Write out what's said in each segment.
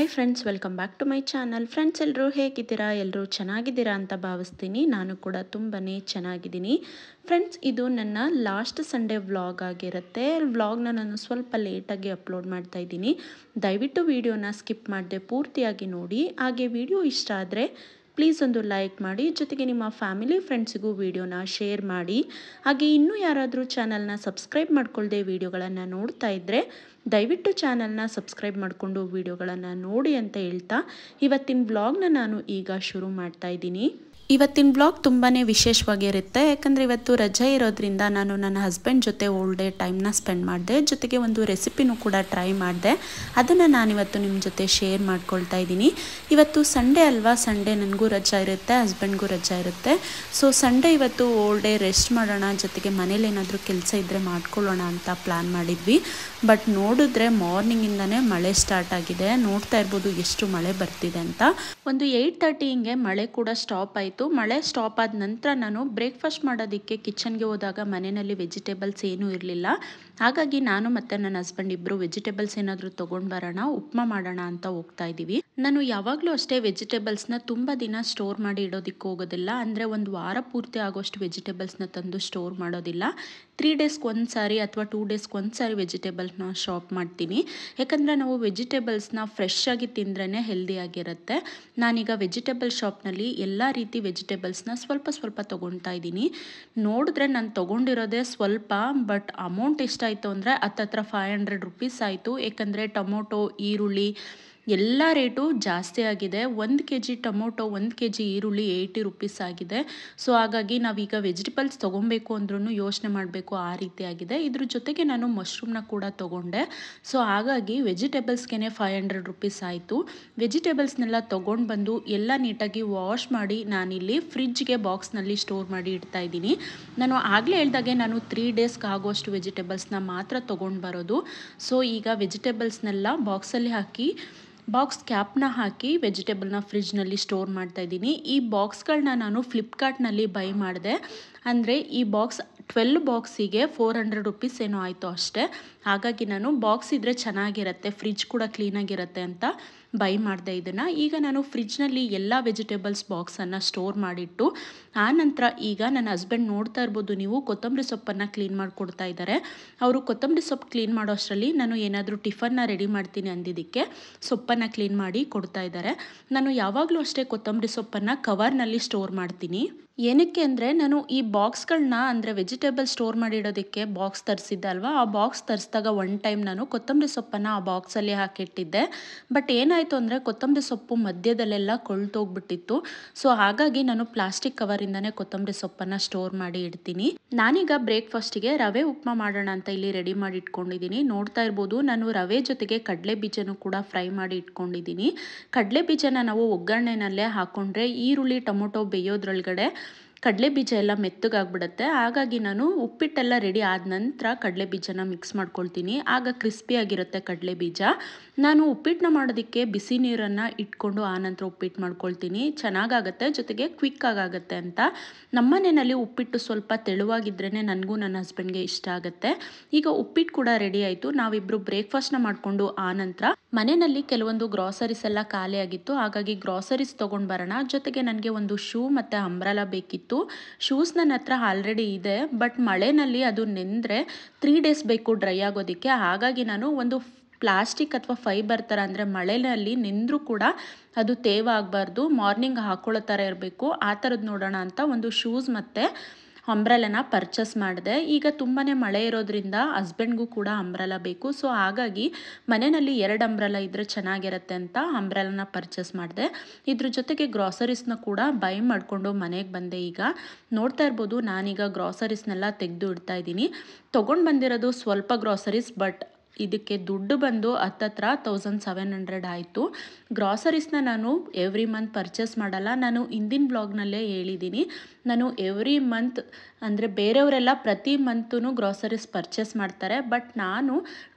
hi friends welcome back to my channel friends ಎಲ್ಲರೂ ಹೇಗಿದ್ದೀರಾ ಎಲ್ಲರೂ ಚೆನ್ನಾಗಿದ್ದೀರಾ ಅಂತ ಭಾವಿಸ್ತೀನಿ ನಾನು ಕೂಡ ತುಂಬಾ ಚೆನ್ನಾಗಿದ್ದೀನಿ ಫ್ರೆಂಡ್ಸ್ ಇದು ನನ್ನ ಲಾಸ್ಟ್ ಸಂಡೇ ವ್ಲಾಗ್ ಆಗಿರುತ್ತೆ ವ್ಲಾಗ್ನ ನಾನು ಸ್ವಲ್ಪ ಲೇಟಾಗಿ ಅಪ್ಲೋಡ್ ಮಾಡ್ತಾ ಇದ್ದೀನಿ ದಯವಿಟ್ಟು ವಿಡಿಯೋನ ಸ್ಕಿಪ್ ಮಾಡದೆ ಪೂರ್ತಿಯಾಗಿ ನೋಡಿ ಹಾಗೆ ವಿಡಿಯೋ ಇಷ್ಟ ಆದರೆ ಪ್ಲೀಸ್ ಒಂದು ಲೈಕ್ ಮಾಡಿ ಜೊತೆಗೆ ನಿಮ್ಮ ಫ್ಯಾಮಿಲಿ ಫ್ರೆಂಡ್ಸಿಗೂ ವಿಡಿಯೋನ ಶೇರ್ ಮಾಡಿ ಹಾಗೆ ಇನ್ನೂ ಯಾರಾದರೂ ಚಾನಲ್ನ ಸಬ್ಸ್ಕ್ರೈಬ್ ಮಾಡ್ಕೊಳ್ಳದೆ ವಿಡಿಯೋಗಳನ್ನು ನೋಡ್ತಾ ಇದ್ದರೆ ದಯವಿಟ್ಟು ಚಾನಲ್ನ ಸಬ್ಸ್ಕ್ರೈಬ್ ಮಾಡಿಕೊಂಡು ವಿಡಿಯೋಗಳನ್ನು ನೋಡಿ ಅಂತ ಹೇಳ್ತಾ ಇವತ್ತಿನ ವ್ಲಾಗ್ನ ನಾನು ಈಗ ಶುರು ಮಾಡ್ತಾ ಇದ್ದೀನಿ ಇವತ್ತಿನ ಬ್ಲಾಗ್ ತುಂಬಾ ವಿಶೇಷವಾಗಿರುತ್ತೆ ಯಾಕಂದರೆ ಇವತ್ತು ರಜೆ ಇರೋದ್ರಿಂದ ನಾನು ನನ್ನ ಹಸ್ಬೆಂಡ್ ಜೊತೆ ಓಲ್ ಡೇ ಟೈಮ್ನ ಸ್ಪೆಂಡ್ ಮಾಡಿದೆ ಜೊತೆಗೆ ಒಂದು ರೆಸಿಪಿನೂ ಕೂಡ ಟ್ರೈ ಮಾಡಿದೆ ಅದನ್ನು ನಾನಿವತ್ತು ನಿಮ್ಮ ಜೊತೆ ಶೇರ್ ಮಾಡ್ಕೊಳ್ತಾ ಇದ್ದೀನಿ ಇವತ್ತು ಸಂಡೇ ಅಲ್ವಾ ಸಂಡೇ ನನಗೂ ರಜಾ ಇರುತ್ತೆ ಹಸ್ಬೆಂಡ್ಗೂ ರಜಾ ಇರುತ್ತೆ ಸೊ ಸಂಡೇ ಇವತ್ತು ಓಲ್ ಡೇ ರೆಸ್ಟ್ ಮಾಡೋಣ ಜೊತೆಗೆ ಮನೇಲಿ ಏನಾದರೂ ಕೆಲಸ ಇದ್ದರೆ ಮಾಡ್ಕೊಳ್ಳೋಣ ಅಂತ ಪ್ಲ್ಯಾನ್ ಮಾಡಿದ್ವಿ ಬಟ್ ನೋಡಿದ್ರೆ ಮಾರ್ನಿಂಗಿಂದನೇ ಮಳೆ ಸ್ಟಾರ್ಟ್ ಆಗಿದೆ ನೋಡ್ತಾ ಇರ್ಬೋದು ಎಷ್ಟು ಮಳೆ ಬರ್ತಿದೆ ಅಂತ ಒಂದು ಏಯ್ಟ್ ತರ್ಟಿ ಹಿಂಗೆ ಮಳೆ ಕೂಡ ಸ್ಟಾಪ್ ಆಯಿತು ಮಳೆ ಸ್ಟಾಪ್ ಆದ ನಂತರ ನಾನು ಬ್ರೇಕ್ಫಾಸ್ಟ್ ಮಾಡೋದಕ್ಕೆ ಕಿಚನ್ಗೆ ಹೋದಾಗ ಮನೆಯಲ್ಲಿ ವೆಜಿಟೇಬಲ್ಸ್ ಏನೂ ಇರಲಿಲ್ಲ ಹಾಗಾಗಿ ನಾನು ಮತ್ತು ನನ್ನ ಹಸ್ಬೆಂಡ್ ಇಬ್ಬರು ವೆಜಿಟೇಬಲ್ಸ್ ಏನಾದರೂ ತೊಗೊಂಡು ಬರೋಣ ಉಪ್ಮಾ ಮಾಡೋಣ ಅಂತ ಹೋಗ್ತಾ ಇದ್ದೀವಿ ನಾನು ಯಾವಾಗಲೂ ಅಷ್ಟೇ ವೆಜಿಟೇಬಲ್ಸ್ನ ತುಂಬ ದಿನ ಸ್ಟೋರ್ ಮಾಡಿ ಇಡೋದಕ್ಕೆ ಹೋಗೋದಿಲ್ಲ ಅಂದರೆ ಒಂದು ವಾರ ಪೂರ್ತಿ ಆಗೋಷ್ಟು ವೆಜಿಟೇಬಲ್ಸ್ನ ತಂದು ಸ್ಟೋರ್ ಮಾಡೋದಿಲ್ಲ ತ್ರೀ ಡೇಸ್ಗೆ ಒಂದು ಸಾರಿ ಅಥವಾ ಟೂ ಡೇಸ್ಗೆ ಒಂದು ಸಾರಿ ವೆಜಿಟೇಬಲ್ಸ್ನ ಶಾಪ್ ಮಾಡ್ತೀನಿ ಯಾಕಂದರೆ ನಾವು ವೆಜಿಟೇಬಲ್ಸ್ನ ಫ್ರೆಶ್ ಆಗಿ ತಿಂದ್ರೇ ಹೆಲ್ದಿಯಾಗಿರುತ್ತೆ ನಾನೀಗ ವೆಜಿಟೇಬಲ್ ಶಾಪ್ನಲ್ಲಿ ಎಲ್ಲ ರೀತಿ ವೆಜಿಟೇಬಲ್ಸ್ನ ಸ್ವಲ್ಪ ಸ್ವಲ್ಪ ತೊಗೊಳ್ತಾ ಇದ್ದೀನಿ ನೋಡಿದ್ರೆ ನಾನು ತೊಗೊಂಡಿರೋದೇ ಸ್ವಲ್ಪ ಬಟ್ ಅಮೌಂಟ್ ಎಷ್ಟಾಯಿತು ಅಂದರೆ ಹತ್ತತ್ರ ಫೈವ್ ಹಂಡ್ರೆಡ್ ರುಪೀಸ್ ಆಯಿತು ಏಕೆಂದರೆ ಟೊಮೊಟೊ ಈರುಳ್ಳಿ ಎಲ್ಲ ರೇಟು ಜಾಸ್ತಿ ಆಗಿದೆ ಒಂದು ಕೆ ಜಿ ಟೊಮೊಟೊ ಒಂದು ಕೆ ಜಿ ಈರುಳ್ಳಿ ಏಯ್ಟಿ ರುಪೀಸ್ ಆಗಿದೆ ಸೊ ಹಾಗಾಗಿ ನಾವೀಗ ವೆಜಿಟೇಬಲ್ಸ್ ತೊಗೊಬೇಕು ಅಂದ್ರೂ ಯೋಚನೆ ಮಾಡಬೇಕು ಆ ರೀತಿ ಆಗಿದೆ ಇದ್ರ ಜೊತೆಗೆ ನಾನು ಮಶ್ರೂಮ್ನ ಕೂಡ ತೊಗೊಂಡೆ ಸೊ ಹಾಗಾಗಿ ವೆಜಿಟೇಬಲ್ಸ್ಗೆ ಫೈವ್ ಹಂಡ್ರೆಡ್ ರುಪೀಸ್ ಆಯಿತು ವೆಜಿಟೇಬಲ್ಸ್ನೆಲ್ಲ ತೊಗೊಂಡು ಬಂದು ಎಲ್ಲ ನೀಟಾಗಿ ವಾಶ್ ಮಾಡಿ ನಾನಿಲ್ಲಿ ಫ್ರಿಜ್ಗೆ ಬಾಕ್ಸ್ನಲ್ಲಿ ಸ್ಟೋರ್ ಮಾಡಿ ಇಡ್ತಾ ಇದ್ದೀನಿ ನಾನು ಆಗಲೇ ಹೇಳ್ದಾಗೆ ನಾನು ತ್ರೀ ಡೇಸ್ಗೆ ಆಗೋಷ್ಟು ವೆಜಿಟೇಬಲ್ಸ್ನ ಮಾತ್ರ ತೊಗೊಂಡು ಬರೋದು ಸೊ ಈಗ ವೆಜಿಟೇಬಲ್ಸ್ನೆಲ್ಲ ಬಾಕ್ಸಲ್ಲಿ ಹಾಕಿ ಬಾಕ್ಸ್ ಕ್ಯಾಪ್ನ ಹಾಕಿ ವೆಜಿಟೇಬಲ್ನ ಫ್ರಿಜ್ನಲ್ಲಿ ಸ್ಟೋರ್ ಮಾಡ್ತಾ ಇದ್ದೀನಿ ಈ ಬಾಕ್ಸ್ಗಳನ್ನ ನಾನು ಫ್ಲಿಪ್ಕಾರ್ಟ್ನಲ್ಲಿ ಬೈ ಮಾಡಿದೆ ಅಂದರೆ ಈ ಬಾಕ್ಸ್ ಟ್ವೆಲ್ ಬಾಕ್ಸಿಗೆ ಫೋರ್ ಹಂಡ್ರೆಡ್ ರುಪೀಸ್ ಏನೋ ಆಯಿತು ಅಷ್ಟೇ ಹಾಗಾಗಿ ನಾನು ಬಾಕ್ಸ್ ಇದ್ದರೆ ಚೆನ್ನಾಗಿರುತ್ತೆ ಫ್ರಿಜ್ ಕೂಡ ಕ್ಲೀನಾಗಿರುತ್ತೆ ಅಂತ ಬೈ ಮಾಡಿದೆ ಇದನ್ನು ಈಗ ನಾನು ಫ್ರಿಜ್ನಲ್ಲಿ ಎಲ್ಲ ವೆಜಿಟೇಬಲ್ಸ್ ಬಾಕ್ಸನ್ನು ಸ್ಟೋರ್ ಮಾಡಿಟ್ಟು ಆನಂತರ ಈಗ ನನ್ನ ಹಸ್ಬೆಂಡ್ ನೋಡ್ತಾ ಇರ್ಬೋದು ನೀವು ಕೊತ್ತಂಬರಿ ಸೊಪ್ಪನ್ನು ಕ್ಲೀನ್ ಮಾಡಿಕೊಡ್ತಾ ಇದ್ದಾರೆ ಅವರು ಕೊತ್ತಂಬರಿ ಸೊಪ್ಪು ಕ್ಲೀನ್ ಮಾಡೋ ಅಷ್ಟರಲ್ಲಿ ನಾನು ಏನಾದರೂ ಟಿಫನ್ನ ರೆಡಿ ಮಾಡ್ತೀನಿ ಅಂದಿದ್ದಕ್ಕೆ ಸೊಪ್ಪನ್ನು ಕ್ಲೀನ್ ಮಾಡಿ ಕೊಡ್ತಾ ಇದ್ದಾರೆ ನಾನು ಯಾವಾಗಲೂ ಅಷ್ಟೇ ಕೊತ್ತಂಬರಿ ಸೊಪ್ಪನ್ನು ಕವರ್ನಲ್ಲಿ ಸ್ಟೋರ್ ಮಾಡ್ತೀನಿ ಏನಕ್ಕೆ ಅಂದರೆ ನಾನು ಈ ಬಾಕ್ಸ್ಗಳನ್ನ ಅಂದರೆ ವೆಜಿಟೇಬಲ್ ಸ್ಟೋರ್ ಮಾಡಿಡೋದಕ್ಕೆ ಬಾಕ್ಸ್ ತರಿಸಿದ್ದೆ ಅಲ್ವಾ ಆ ಬಾಕ್ಸ್ ತರಿಸಿದಾಗ ಒನ್ ಟೈಮ್ ನಾನು ಕೊತ್ತಂಬರಿ ಸೊಪ್ಪನ್ನು ಆ ಬಾಕ್ಸಲ್ಲಿ ಹಾಕಿಟ್ಟಿದ್ದೆ ಬಟ್ ಏನಾಯಿತು ಅಂದರೆ ಕೊತ್ತಂಬರಿ ಸೊಪ್ಪು ಮಧ್ಯದಲ್ಲೆಲ್ಲ ಕೊಳ್ತೋಗ್ಬಿಟ್ಟಿತ್ತು ಸೊ ಹಾಗಾಗಿ ನಾನು ಪ್ಲಾಸ್ಟಿಕ್ ಕವರಿಂದನೇ ಕೊತ್ತಂಬರಿ ಸೊಪ್ಪನ್ನು ಸ್ಟೋರ್ ಮಾಡಿ ಇಡ್ತೀನಿ ನಾನೀಗ ಬ್ರೇಕ್ಫಾಸ್ಟಿಗೆ ರವೆ ಉಪ್ಮಾ ಮಾಡೋಣ ಅಂತ ಇಲ್ಲಿ ರೆಡಿ ಮಾಡಿ ಇಟ್ಕೊಂಡಿದ್ದೀನಿ ನೋಡ್ತಾ ಇರ್ಬೋದು ನಾನು ರವೆ ಜೊತೆಗೆ ಕಡಲೆ ಬೀಜನೂ ಕೂಡ ಫ್ರೈ ಮಾಡಿ ಇಟ್ಕೊಂಡಿದ್ದೀನಿ ಕಡಲೆ ಬೀಜನ ನಾವು ಒಗ್ಗರಣೆನಲ್ಲೇ ಹಾಕ್ಕೊಂಡ್ರೆ ಈರುಳ್ಳಿ ಟೊಮೊಟೊ ಬೇಯೋದ್ರೊಳಗಡೆ ಕಡಲೆ ಬೀಜ ಎಲ್ಲ ಮೆತ್ತಗಾಗ್ಬಿಡುತ್ತೆ ಹಾಗಾಗಿ ನಾನು ಉಪ್ಪಿಟ್ಟೆಲ್ಲ ರೆಡಿ ಆದ ನಂತರ ಕಡಲೆ ಬೀಜನ ಮಿಕ್ಸ್ ಮಾಡ್ಕೊಳ್ತೀನಿ ಆಗ ಕ್ರಿಸ್ಪಿಯಾಗಿರುತ್ತೆ ಕಡಲೆ ಬೀಜ ನಾನು ಉಪ್ಪಿಟ್ಟನ್ನ ಮಾಡೋದಕ್ಕೆ ಬಿಸಿ ನೀರನ್ನು ಇಟ್ಕೊಂಡು ಆನಂತರ ಉಪ್ಪಿಟ್ಟು ಮಾಡ್ಕೊಳ್ತೀನಿ ಚೆನ್ನಾಗಾಗತ್ತೆ ಜೊತೆಗೆ ಕ್ವಿಕ್ ಆಗುತ್ತೆ ಅಂತ ನಮ್ಮನೆಯಲ್ಲಿ ಉಪ್ಪಿಟ್ಟು ಸ್ವಲ್ಪ ತೆಳುವಾಗಿದ್ರೇ ನನಗೂ ನನ್ನ ಹಸ್ಬೆಂಡ್ಗೆ ಇಷ್ಟ ಆಗುತ್ತೆ ಈಗ ಉಪ್ಪಿಟ್ಟು ಕೂಡ ರೆಡಿ ಆಯಿತು ನಾವಿಬ್ಬರು ಬ್ರೇಕ್ಫಾಸ್ಟ್ನ ಮಾಡಿಕೊಂಡು ಆನಂತರ ಮನೆಯಲ್ಲಿ ಕೆಲವೊಂದು ಗ್ರಾಸರೀಸ್ ಎಲ್ಲ ಖಾಲಿ ಆಗಿತ್ತು ಹಾಗಾಗಿ ಗ್ರಾಸರೀಸ್ ತೊಗೊಂಡು ಬರೋಣ ಜೊತೆಗೆ ನನಗೆ ಒಂದು ಶೂ ಮತ್ತು ಅಂಬ್ರಲ ಬೇಕಿತ್ತು ಶೂಸ್ ನನ್ನ ಹತ್ರ ಆಲ್ರೆಡಿ ಇದೆ ಬಟ್ ಮಳೆನಲ್ಲಿ ಅದು ನೆಂದರೆ ತ್ರೀ ಡೇಸ್ ಬೇಕು ಡ್ರೈ ಆಗೋದಕ್ಕೆ ಹಾಗಾಗಿ ನಾನು ಒಂದು ಪ್ಲಾಸ್ಟಿಕ್ ಅಥವಾ ಫೈಬರ್ ಥರ ಅಂದರೆ ಮಳೆಯಲ್ಲಿ ನೆಂದರೂ ಕೂಡ ಅದು ತೇವ ಆಗಬಾರ್ದು ಮಾರ್ನಿಂಗ್ ಹಾಕೊಳ್ಳೋ ಥರ ಇರಬೇಕು ಆ ಥರದ್ದು ನೋಡೋಣ ಅಂತ ಒಂದು ಶೂಸ್ ಮತ್ತು ಅಂಬ್ರಲನ ಪರ್ಚೇಸ್ ಮಾಡಿದೆ ಈಗ ತುಂಬಾ ಮಳೆ ಇರೋದ್ರಿಂದ ಹಸ್ಬೆಂಡ್ಗೂ ಕೂಡ ಅಂಬ್ರಲ ಬೇಕು ಸೊ ಹಾಗಾಗಿ ಮನೆಯಲ್ಲಿ ಎರಡು ಅಂಬ್ರಲ ಇದ್ದರೆ ಚೆನ್ನಾಗಿರುತ್ತೆ ಅಂತ ಅಂಬ್ರಲನ ಪರ್ಚೇಸ್ ಮಾಡಿದೆ ಇದ್ರ ಜೊತೆಗೆ ಗ್ರಾಸರೀಸ್ನ ಕೂಡ ಬೈ ಮಾಡಿಕೊಂಡು ಮನೆಗೆ ಬಂದೆ ಈಗ ನೋಡ್ತಾ ಇರ್ಬೋದು ನಾನೀಗ ಗ್ರಾಸರೀಸ್ನೆಲ್ಲ ತೆಗೆದು ಇಡ್ತಾ ಇದ್ದೀನಿ ತೊಗೊಂಡು ಬಂದಿರೋದು ಸ್ವಲ್ಪ ಗ್ರಾಸರೀಸ್ ಬಟ್ ಇದಕ್ಕೆ ದುಡ್ಡು ಬಂದು ಹತ್ತತ್ರ ತೌಸಂಡ್ ಸೆವೆನ್ ಹಂಡ್ರೆಡ್ ಆಯಿತು ಗ್ರಾಸರೀಸ್ನ ನಾನು ಎವ್ರಿ ಮಂತ್ ಪರ್ಚೇಸ್ ಮಾಡಲ್ಲ ನಾನು ಹಿಂದಿನ ಬ್ಲಾಗ್ನಲ್ಲೇ ಹೇಳಿದ್ದೀನಿ ನಾನು ಎವ್ರಿ ಮಂತ್ ಅಂದರೆ ಬೇರೆಯವರೆಲ್ಲ ಪ್ರತಿ ಮಂತೂ ಗ್ರಾಸರೀಸ್ ಪರ್ಚೇಸ್ ಮಾಡ್ತಾರೆ ಬಟ್ ನಾನು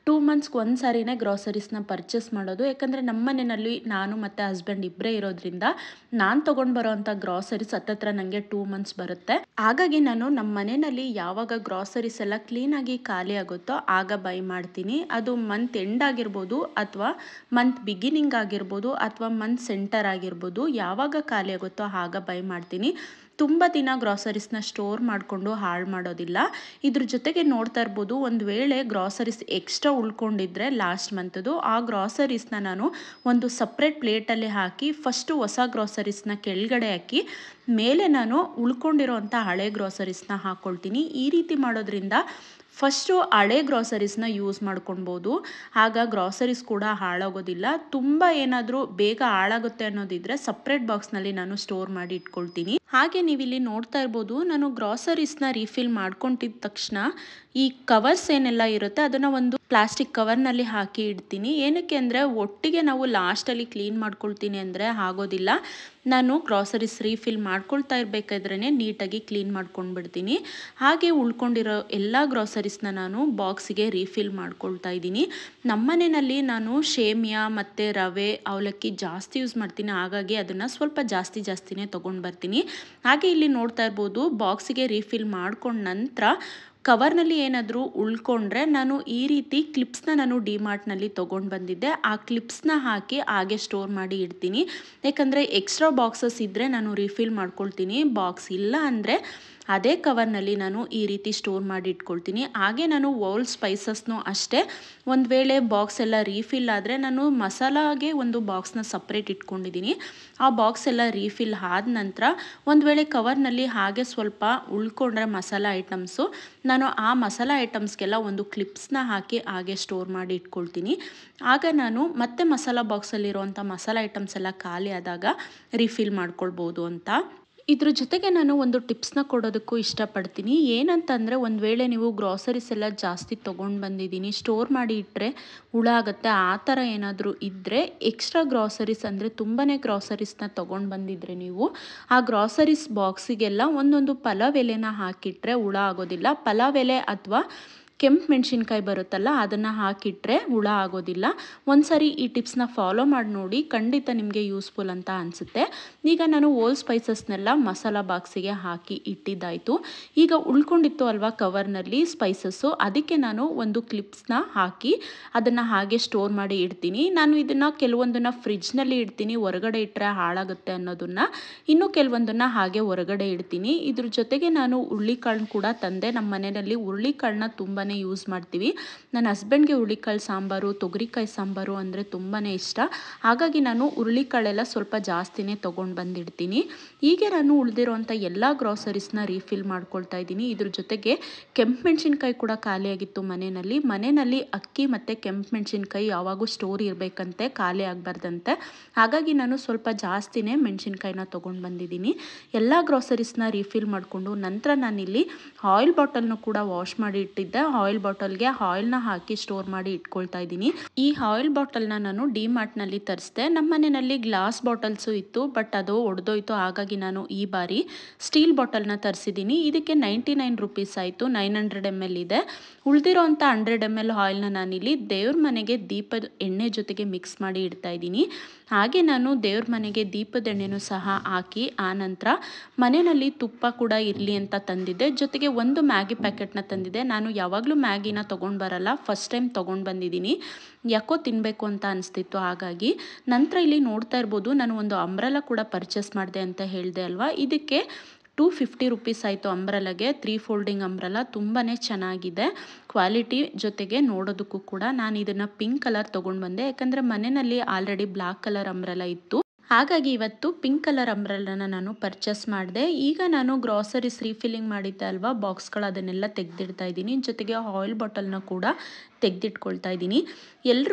ಟೂ ಮಂತ್ಸ್ಗೆ ಒಂದು ಸಾರಿನೇ ಗ್ರಾಸರೀಸ್ನ ಪರ್ಚೇಸ್ ಮಾಡೋದು ಯಾಕಂದರೆ ನಮ್ಮ ಮನೆಯಲ್ಲಿ ನಾನು ಮತ್ತು ಹಸ್ಬೆಂಡ್ ಇಬ್ಬರೇ ಇರೋದ್ರಿಂದ ನಾನು ತೊಗೊಂಡು ಬರೋವಂಥ ಗ್ರಾಸರೀಸ್ ಹತ್ತತ್ರ ನನಗೆ ಟೂ ಮಂತ್ಸ್ ಬರುತ್ತೆ ಹಾಗಾಗಿ ನಾನು ನಮ್ಮ ಮನೆಯಲ್ಲಿ ಯಾವಾಗ ಗ್ರಾಸರೀಸ್ ಎಲ್ಲ ಕ್ಲೀನಾಗಿ ಖಾಲಿ ಆಗುತ್ತೋ ಆಗ ಬೈ ಮಾಡ್ತೀನಿ ಅದು ಮಂತ್ ಎಂಡ್ ಆಗಿರ್ಬೋದು ಅಥವಾ ಮಂತ್ ಬಿಗಿನಿಂಗ್ ಆಗಿರ್ಬೋದು ಅಥವಾ ಮಂತ್ ಸೆಂಟರ್ ಆಗಿರ್ಬೋದು ಯಾವಾಗ ಖಾಲಿ ಆಗುತ್ತೋ ಆಗ ಬೈ ಮಾಡ್ತೀನಿ ತುಂಬ ದಿನ ಗ್ರಾಸರೀಸ್ನ ಸ್ಟೋರ್ ಮಾಡಿಕೊಂಡು ಹಾಳು ಮಾಡೋದಿಲ್ಲ ಇದ್ರ ಜೊತೆಗೆ ನೋಡ್ತಾ ಇರ್ಬೋದು ಒಂದು ವೇಳೆ ಗ್ರಾಸರೀಸ್ ಎಕ್ಸ್ಟ್ರಾ ಉಳ್ಕೊಂಡಿದ್ರೆ ಲಾಸ್ಟ್ ಮಂತದು ಆ ಗ್ರಾಸರೀಸ್ನ ನಾನು ಒಂದು ಸಪ್ರೇಟ್ ಪ್ಲೇಟಲ್ಲಿ ಹಾಕಿ ಫಸ್ಟು ಹೊಸ ಗ್ರಾಸರೀಸ್ನ ಕೆಳಗಡೆ ಹಾಕಿ ಮೇಲೆ ನಾನು ಉಳ್ಕೊಂಡಿರೋಂಥ ಹಳೆ ಗ್ರಾಸರೀಸ್ನ ಹಾಕ್ಕೊಳ್ತೀನಿ ಈ ರೀತಿ ಮಾಡೋದ್ರಿಂದ ಫಸ್ಟು ಹಳೆ ಗ್ರಾಸರೀಸ್ನ ಯೂಸ್ ಮಾಡ್ಕೊಳ್ಬೋದು ಆಗ ಗ್ರಾಸರೀಸ್ ಕೂಡ ಹಾಳಾಗೋದಿಲ್ಲ ತುಂಬ ಏನಾದರೂ ಬೇಗ ಹಾಳಾಗುತ್ತೆ ಅನ್ನೋದಿದ್ರೆ ಸಪ್ರೇಟ್ ಬಾಕ್ಸ್ನಲ್ಲಿ ನಾನು ಸ್ಟೋರ್ ಮಾಡಿ ಇಟ್ಕೊಳ್ತೀನಿ ಹಾಗೆ ನೀವಿಲ್ಲಿ ನೋಡ್ತಾ ಇರ್ಬೋದು ನಾನು ಗ್ರಾಸರೀಸ್ನ ರೀಫಿಲ್ ಮಾಡ್ಕೊಂಡಿದ್ದ ತಕ್ಷಣ ಈ ಕವರ್ಸ್ ಏನೆಲ್ಲ ಇರುತ್ತೆ ಅದನ್ನು ಒಂದು ಪ್ಲಾಸ್ಟಿಕ್ ಕವರ್ನಲ್ಲಿ ಹಾಕಿ ಇಡ್ತೀನಿ ಏನಕ್ಕೆ ಅಂದರೆ ಒಟ್ಟಿಗೆ ನಾವು ಲಾಸ್ಟಲ್ಲಿ ಕ್ಲೀನ್ ಮಾಡ್ಕೊಳ್ತೀನಿ ಅಂದರೆ ಆಗೋದಿಲ್ಲ ನಾನು ಗ್ರಾಸರೀಸ್ ರೀಫಿಲ್ ಮಾಡ್ಕೊಳ್ತಾ ಇರಬೇಕಾದ್ರೇ ನೀಟಾಗಿ ಕ್ಲೀನ್ ಮಾಡ್ಕೊಂಡು ಬಿಡ್ತೀನಿ ಹಾಗೆ ಉಳ್ಕೊಂಡಿರೋ ಎಲ್ಲ ಗ್ರಾಸರೀಸ್ನ ನಾನು ಬಾಕ್ಸಿಗೆ ರೀಫಿಲ್ ಮಾಡ್ಕೊಳ್ತಾ ಇದ್ದೀನಿ ನಮ್ಮನೆಯಲ್ಲಿ ನಾನು ಶೇಮಿಯಾ ಮತ್ತು ರವೆ ಅವಲಕ್ಕಿ ಜಾಸ್ತಿ ಯೂಸ್ ಮಾಡ್ತೀನಿ ಹಾಗಾಗಿ ಅದನ್ನು ಸ್ವಲ್ಪ ಜಾಸ್ತಿ ಜಾಸ್ತಿನೇ ತೊಗೊಂಡು ಬರ್ತೀನಿ ಹಾಗೆ ಇಲ್ಲಿ ನೋಡ್ತಾ ಇರ್ಬೋದು ಬಾಕ್ಸಿಗೆ ರೀಫಿಲ್ ಮಾಡ್ಕೊಂಡ ನಂತರ ಕವರ್ನಲ್ಲಿ ಏನಾದರೂ ಉಳ್ಕೊಂಡ್ರೆ ನಾನು ಈ ರೀತಿ ಕ್ಲಿಪ್ಸ್ನ ನಾನು ಡಿಮಾರ್ಟ್ನಲ್ಲಿ ತೊಗೊಂಡು ಬಂದಿದ್ದೆ ಆ ಕ್ಲಿಪ್ಸ್ನ ಹಾಕಿ ಹಾಗೆ ಸ್ಟೋರ್ ಮಾಡಿ ಇಡ್ತೀನಿ ಯಾಕಂದರೆ ಎಕ್ಸ್ಟ್ರಾ ಬಾಕ್ಸಸ್ ಇದ್ದರೆ ನಾನು ರೀಫಿಲ್ ಮಾಡ್ಕೊಳ್ತೀನಿ ಬಾಕ್ಸ್ ಇಲ್ಲ ಅಂದರೆ ಅದೇ ಕವರ್ನಲ್ಲಿ ನಾನು ಈ ರೀತಿ ಸ್ಟೋರ್ ಮಾಡಿ ಇಟ್ಕೊಳ್ತೀನಿ ಹಾಗೆ ನಾನು ಓಲ್ ಸ್ಪೈಸಸ್ನೂ ಅಷ್ಟೇ ಒಂದು ವೇಳೆ ಬಾಕ್ಸ್ ಎಲ್ಲ ರೀಫಿಲ್ ಆದರೆ ನಾನು ಮಸಾಲಾಗೆ ಒಂದು ಬಾಕ್ಸ್ನ ಸಪ್ರೇಟ್ ಇಟ್ಕೊಂಡಿದ್ದೀನಿ ಆ ಬಾಕ್ಸ್ ಎಲ್ಲ ರೀಫಿಲ್ ಆದ ನಂತರ ಒಂದು ವೇಳೆ ಕವರ್ನಲ್ಲಿ ಹಾಗೆ ಸ್ವಲ್ಪ ಉಳ್ಕೊಂಡ್ರೆ ಮಸಾಲ ಐಟಮ್ಸು ನಾನು ಆ ಮಸಾಲ ಐಟಮ್ಸ್ಗೆಲ್ಲ ಒಂದು ಕ್ಲಿಪ್ಸ್ನ ಹಾಕಿ ಹಾಗೆ ಸ್ಟೋರ್ ಮಾಡಿ ಇಟ್ಕೊಳ್ತೀನಿ ಆಗ ನಾನು ಮತ್ತೆ ಮಸಾಲ ಬಾಕ್ಸಲ್ಲಿರುವಂಥ ಮಸಾಲ ಐಟಮ್ಸ್ ಎಲ್ಲ ಖಾಲಿ ಆದಾಗ ರೀಫಿಲ್ ಮಾಡ್ಕೊಳ್ಬೋದು ಅಂತ ಇದ್ರ ಜೊತೆಗೆ ನಾನು ಒಂದು ಟಿಪ್ಸ್ನ ಕೊಡೋದಕ್ಕೂ ಇಷ್ಟಪಡ್ತೀನಿ ಏನಂತಂದರೆ ಒಂದು ವೇಳೆ ನೀವು ಗ್ರಾಸರೀಸ್ ಎಲ್ಲ ಜಾಸ್ತಿ ತೊಗೊಂಡು ಬಂದಿದ್ದೀನಿ ಸ್ಟೋರ್ ಮಾಡಿ ಇಟ್ಟರೆ ಹುಳ ಆಗುತ್ತೆ ಆ ಥರ ಏನಾದರೂ ಇದ್ದರೆ ಎಕ್ಸ್ಟ್ರಾ ಗ್ರಾಸರೀಸ್ ಅಂದರೆ ತುಂಬಾ ಗ್ರಾಸರೀಸ್ನ ತೊಗೊಂಡು ಬಂದಿದ್ರೆ ನೀವು ಆ ಗ್ರಾಸರೀಸ್ ಬಾಕ್ಸಿಗೆಲ್ಲ ಒಂದೊಂದು ಪಲಾವ್ ಎಲೆನ ಹಾಕಿಟ್ರೆ ಹುಳ ಆಗೋದಿಲ್ಲ ಪಲಾವ್ ಎಲೆ ಅಥವಾ ಕೆಂಪು ಮೆಣಸಿನ್ಕಾಯಿ ಬರುತ್ತಲ್ಲ ಅದನ್ನು ಹಾಕಿಟ್ರೆ ಹುಳ ಆಗೋದಿಲ್ಲ ಒಂದ್ಸರಿ ಈ ಟಿಪ್ಸ್ನ ಫಾಲೋ ಮಾಡಿ ನೋಡಿ ಖಂಡಿತ ನಿಮಗೆ ಯೂಸ್ಫುಲ್ ಅಂತ ಅನಿಸುತ್ತೆ ಈಗ ನಾನು ಓಲ್ ಸ್ಪೈಸಸ್ನೆಲ್ಲ ಮಸಾಲ ಬಾಕ್ಸಿಗೆ ಹಾಕಿ ಇಟ್ಟಿದ್ದಾಯಿತು ಈಗ ಉಳ್ಕೊಂಡಿತ್ತು ಅಲ್ವಾ ಕವರ್ನಲ್ಲಿ ಸ್ಪೈಸಸ್ಸು ಅದಕ್ಕೆ ನಾನು ಒಂದು ಕ್ಲಿಪ್ಸ್ನ ಹಾಕಿ ಅದನ್ನು ಹಾಗೆ ಸ್ಟೋರ್ ಮಾಡಿ ಇಡ್ತೀನಿ ನಾನು ಇದನ್ನು ಕೆಲವೊಂದನ್ನು ಫ್ರಿಜ್ನಲ್ಲಿ ಇಡ್ತೀನಿ ಹೊರಗಡೆ ಇಟ್ಟರೆ ಹಾಳಾಗುತ್ತೆ ಅನ್ನೋದನ್ನು ಇನ್ನು ಕೆಲವೊಂದನ್ನು ಹಾಗೆ ಹೊರಗಡೆ ಇಡ್ತೀನಿ ಇದ್ರ ಜೊತೆಗೆ ನಾನು ಹುರುಳಿಕಾಳನ್ನ ಕೂಡ ತಂದೆ ನಮ್ಮ ಮನೆಯಲ್ಲಿ ಹುರುಳಿಕಾಳನ್ನ ತುಂಬಾ ಯೂಸ್ ಮಾಡ್ತೀವಿ ನನ್ನ ಹಸ್ಬೆಂಡ್ಗೆ ಹುರುಳಿಕಾಳು ಸಾಂಬಾರು ತೊಗರಿಕಾಯಿ ಸಾಂಬಾರು ಅಂದರೆ ತುಂಬಾ ಇಷ್ಟ ಹಾಗಾಗಿ ನಾನು ಹುರುಳಿಕಾಳೆಲ್ಲ ಸ್ವಲ್ಪ ಜಾಸ್ತಿನೇ ತೊಗೊಂಡು ಬಂದಿಡ್ತೀನಿ ಹೀಗೆ ನಾನು ಉಳಿದಿರೋಂಥ ಎಲ್ಲ ಗ್ರಾಸರೀಸ್ನ ರೀಫಿಲ್ ಮಾಡ್ಕೊಳ್ತಾ ಇದ್ದೀನಿ ಇದ್ರ ಜೊತೆಗೆ ಕೆಂಪು ಮೆಣಸಿನ್ಕಾಯಿ ಕೂಡ ಖಾಲಿಯಾಗಿತ್ತು ಮನೆಯಲ್ಲಿ ಮನೆಯಲ್ಲಿ ಅಕ್ಕಿ ಮತ್ತು ಕೆಂಪು ಮೆಣಸಿನ್ಕಾಯಿ ಯಾವಾಗೂ ಸ್ಟೋರ್ ಇರಬೇಕಂತೆ ಖಾಲಿ ಆಗಬಾರ್ದಂತೆ ಹಾಗಾಗಿ ನಾನು ಸ್ವಲ್ಪ ಜಾಸ್ತಿನೇ ಮೆಣಸಿನ್ಕಾಯಿನ ತೊಗೊಂಡು ಬಂದಿದ್ದೀನಿ ಎಲ್ಲ ಗ್ರಾಸರೀಸ್ನ ರೀಫಿಲ್ ಮಾಡಿಕೊಂಡು ನಂತರ ನಾನಿಲ್ಲಿ ಆಯಿಲ್ ಬಾಟಲ್ನ ಕೂಡ ವಾಶ್ ಮಾಡಿ ಇಟ್ಟಿದ್ದೆ ಆಯಿಲ್ ಬಾಟಲ್ಗೆ ಆಯಿಲ್ನ ಹಾಕಿ ಸ್ಟೋರ್ ಮಾಡಿ ಇಟ್ಕೊಳ್ತಾ ಇದ್ದೀನಿ ಈ ಆಯಿಲ್ ಬಾಟಲ್ನ ನಾನು ಡಿಮಾರ್ಟ್ನಲ್ಲಿ ತರಿಸಿದೆ ನಮ್ಮ ಮನೆಯಲ್ಲಿ ಗ್ಲಾಸ್ ಬಾಟಲ್ಸು ಇತ್ತು ಬಟ್ ಅದು ಒಡೆದೋಯ್ತು ಹಾಗಾಗಿ ನಾನು ಈ ಬಾರಿ ಸ್ಟೀಲ್ ಬಾಟಲ್ನ ತರಿಸಿದ್ದೀನಿ ಇದಕ್ಕೆ ನೈಂಟಿ ನೈನ್ ರುಪೀಸ್ ಆಯಿತು ನೈನ್ ಹಂಡ್ರೆಡ್ ಎಮ್ ಎಲ್ ಇದೆ ಉಳಿದಿರೋ ಅಂಥ ಹಂಡ್ರೆಡ್ ಎಮ್ ಎಲ್ ಆಯಿಲ್ನ ನಾನಿಲ್ಲಿ ದೇವ್ರ ಮನೆಗೆ ದೀಪದ ಎಣ್ಣೆ ಜೊತೆಗೆ ಮಿಕ್ಸ್ ಮಾಡಿ ಇಡ್ತಾ ಇದ್ದೀನಿ ಹಾಗೆ ನಾನು ದೇವ್ರ ಮನೆಗೆ ದೀಪದ ಎಣ್ಣೆನೂ ಸಹ ಹಾಕಿ ಆ ನಂತರ ಮನೆಯಲ್ಲಿ ತುಪ್ಪ ಕೂಡ ಇರಲಿ ಅಂತ ತಂದಿದ್ದೆ ಜೊತೆಗೆ ಒಂದು ಮ್ಯಾಗಿ ಪ್ಯಾಕೆಟ್ನ ತಂದಿದ್ದೆ ನಾನು ಯಾವಾಗಲೂ ಮ್ಯಾಗಿನ ತೊಗೊಂಡು ಬರಲ್ಲ ಫಸ್ಟ್ ಟೈಮ್ ತೊಗೊಂಡು ಬಂದಿದ್ದೀನಿ ಯಾಕೋ ತಿನ್ನಬೇಕು ಅಂತ ಅನಿಸ್ತಿತ್ತು ಹಾಗಾಗಿ ನಂತರ ಇಲ್ಲಿ ನೋಡ್ತಾ ಇರ್ಬೋದು ನಾನು ಒಂದು ಅಂಬ್ರೆಲ ಕೂಡ ಪರ್ಚೇಸ್ ಮಾಡಿದೆ ಅಂತ ಹೇಳಿದೆ ಅಲ್ವಾ ಇದಕ್ಕೆ ಟೂ ಫಿಫ್ಟಿ ರುಪೀಸ್ ಆಯಿತು ಅಂಬ್ರಲಗೆ ತ್ರೀ ಫೋಲ್ಡಿಂಗ್ ಅಂಬ್ರಲ ತುಂಬಾ ಚೆನ್ನಾಗಿದೆ ಕ್ವಾಲಿಟಿ ಜೊತೆಗೆ ನೋಡೋದಕ್ಕೂ ಕೂಡ ನಾನು ಇದನ್ನು ಪಿಂಕ್ ಕಲರ್ ತೊಗೊಂಡು ಬಂದೆ ಯಾಕಂದರೆ ಮನೆಯಲ್ಲಿ ಆಲ್ರೆಡಿ ಬ್ಲ್ಯಾಕ್ ಕಲರ್ ಅಂಬ್ರಲ ಇತ್ತು ಹಾಗಾಗಿ ಇವತ್ತು ಪಿಂಕ್ ಕಲರ್ ಅಂಬ್ರೆಲನ ನಾನು ಪರ್ಚೇಸ್ ಮಾಡಿದೆ ಈಗ ನಾನು ಗ್ರಾಸರೀಸ್ ರೀಫಿಲ್ಲಿಂಗ್ ಮಾಡಿದ್ದೆ ಅಲ್ವಾ ಬಾಕ್ಸ್ಗಳು ಅದನ್ನೆಲ್ಲ ತೆಗೆದಿಡ್ತಾ ಇದ್ದೀನಿ ಜೊತೆಗೆ ಆಯಿಲ್ ಬಾಟಲ್ನ ಕೂಡ ತೆಗೆದಿಟ್ಕೊಳ್ತಾ ಇದ್ದೀನಿ ಎಲ್ಲರೂ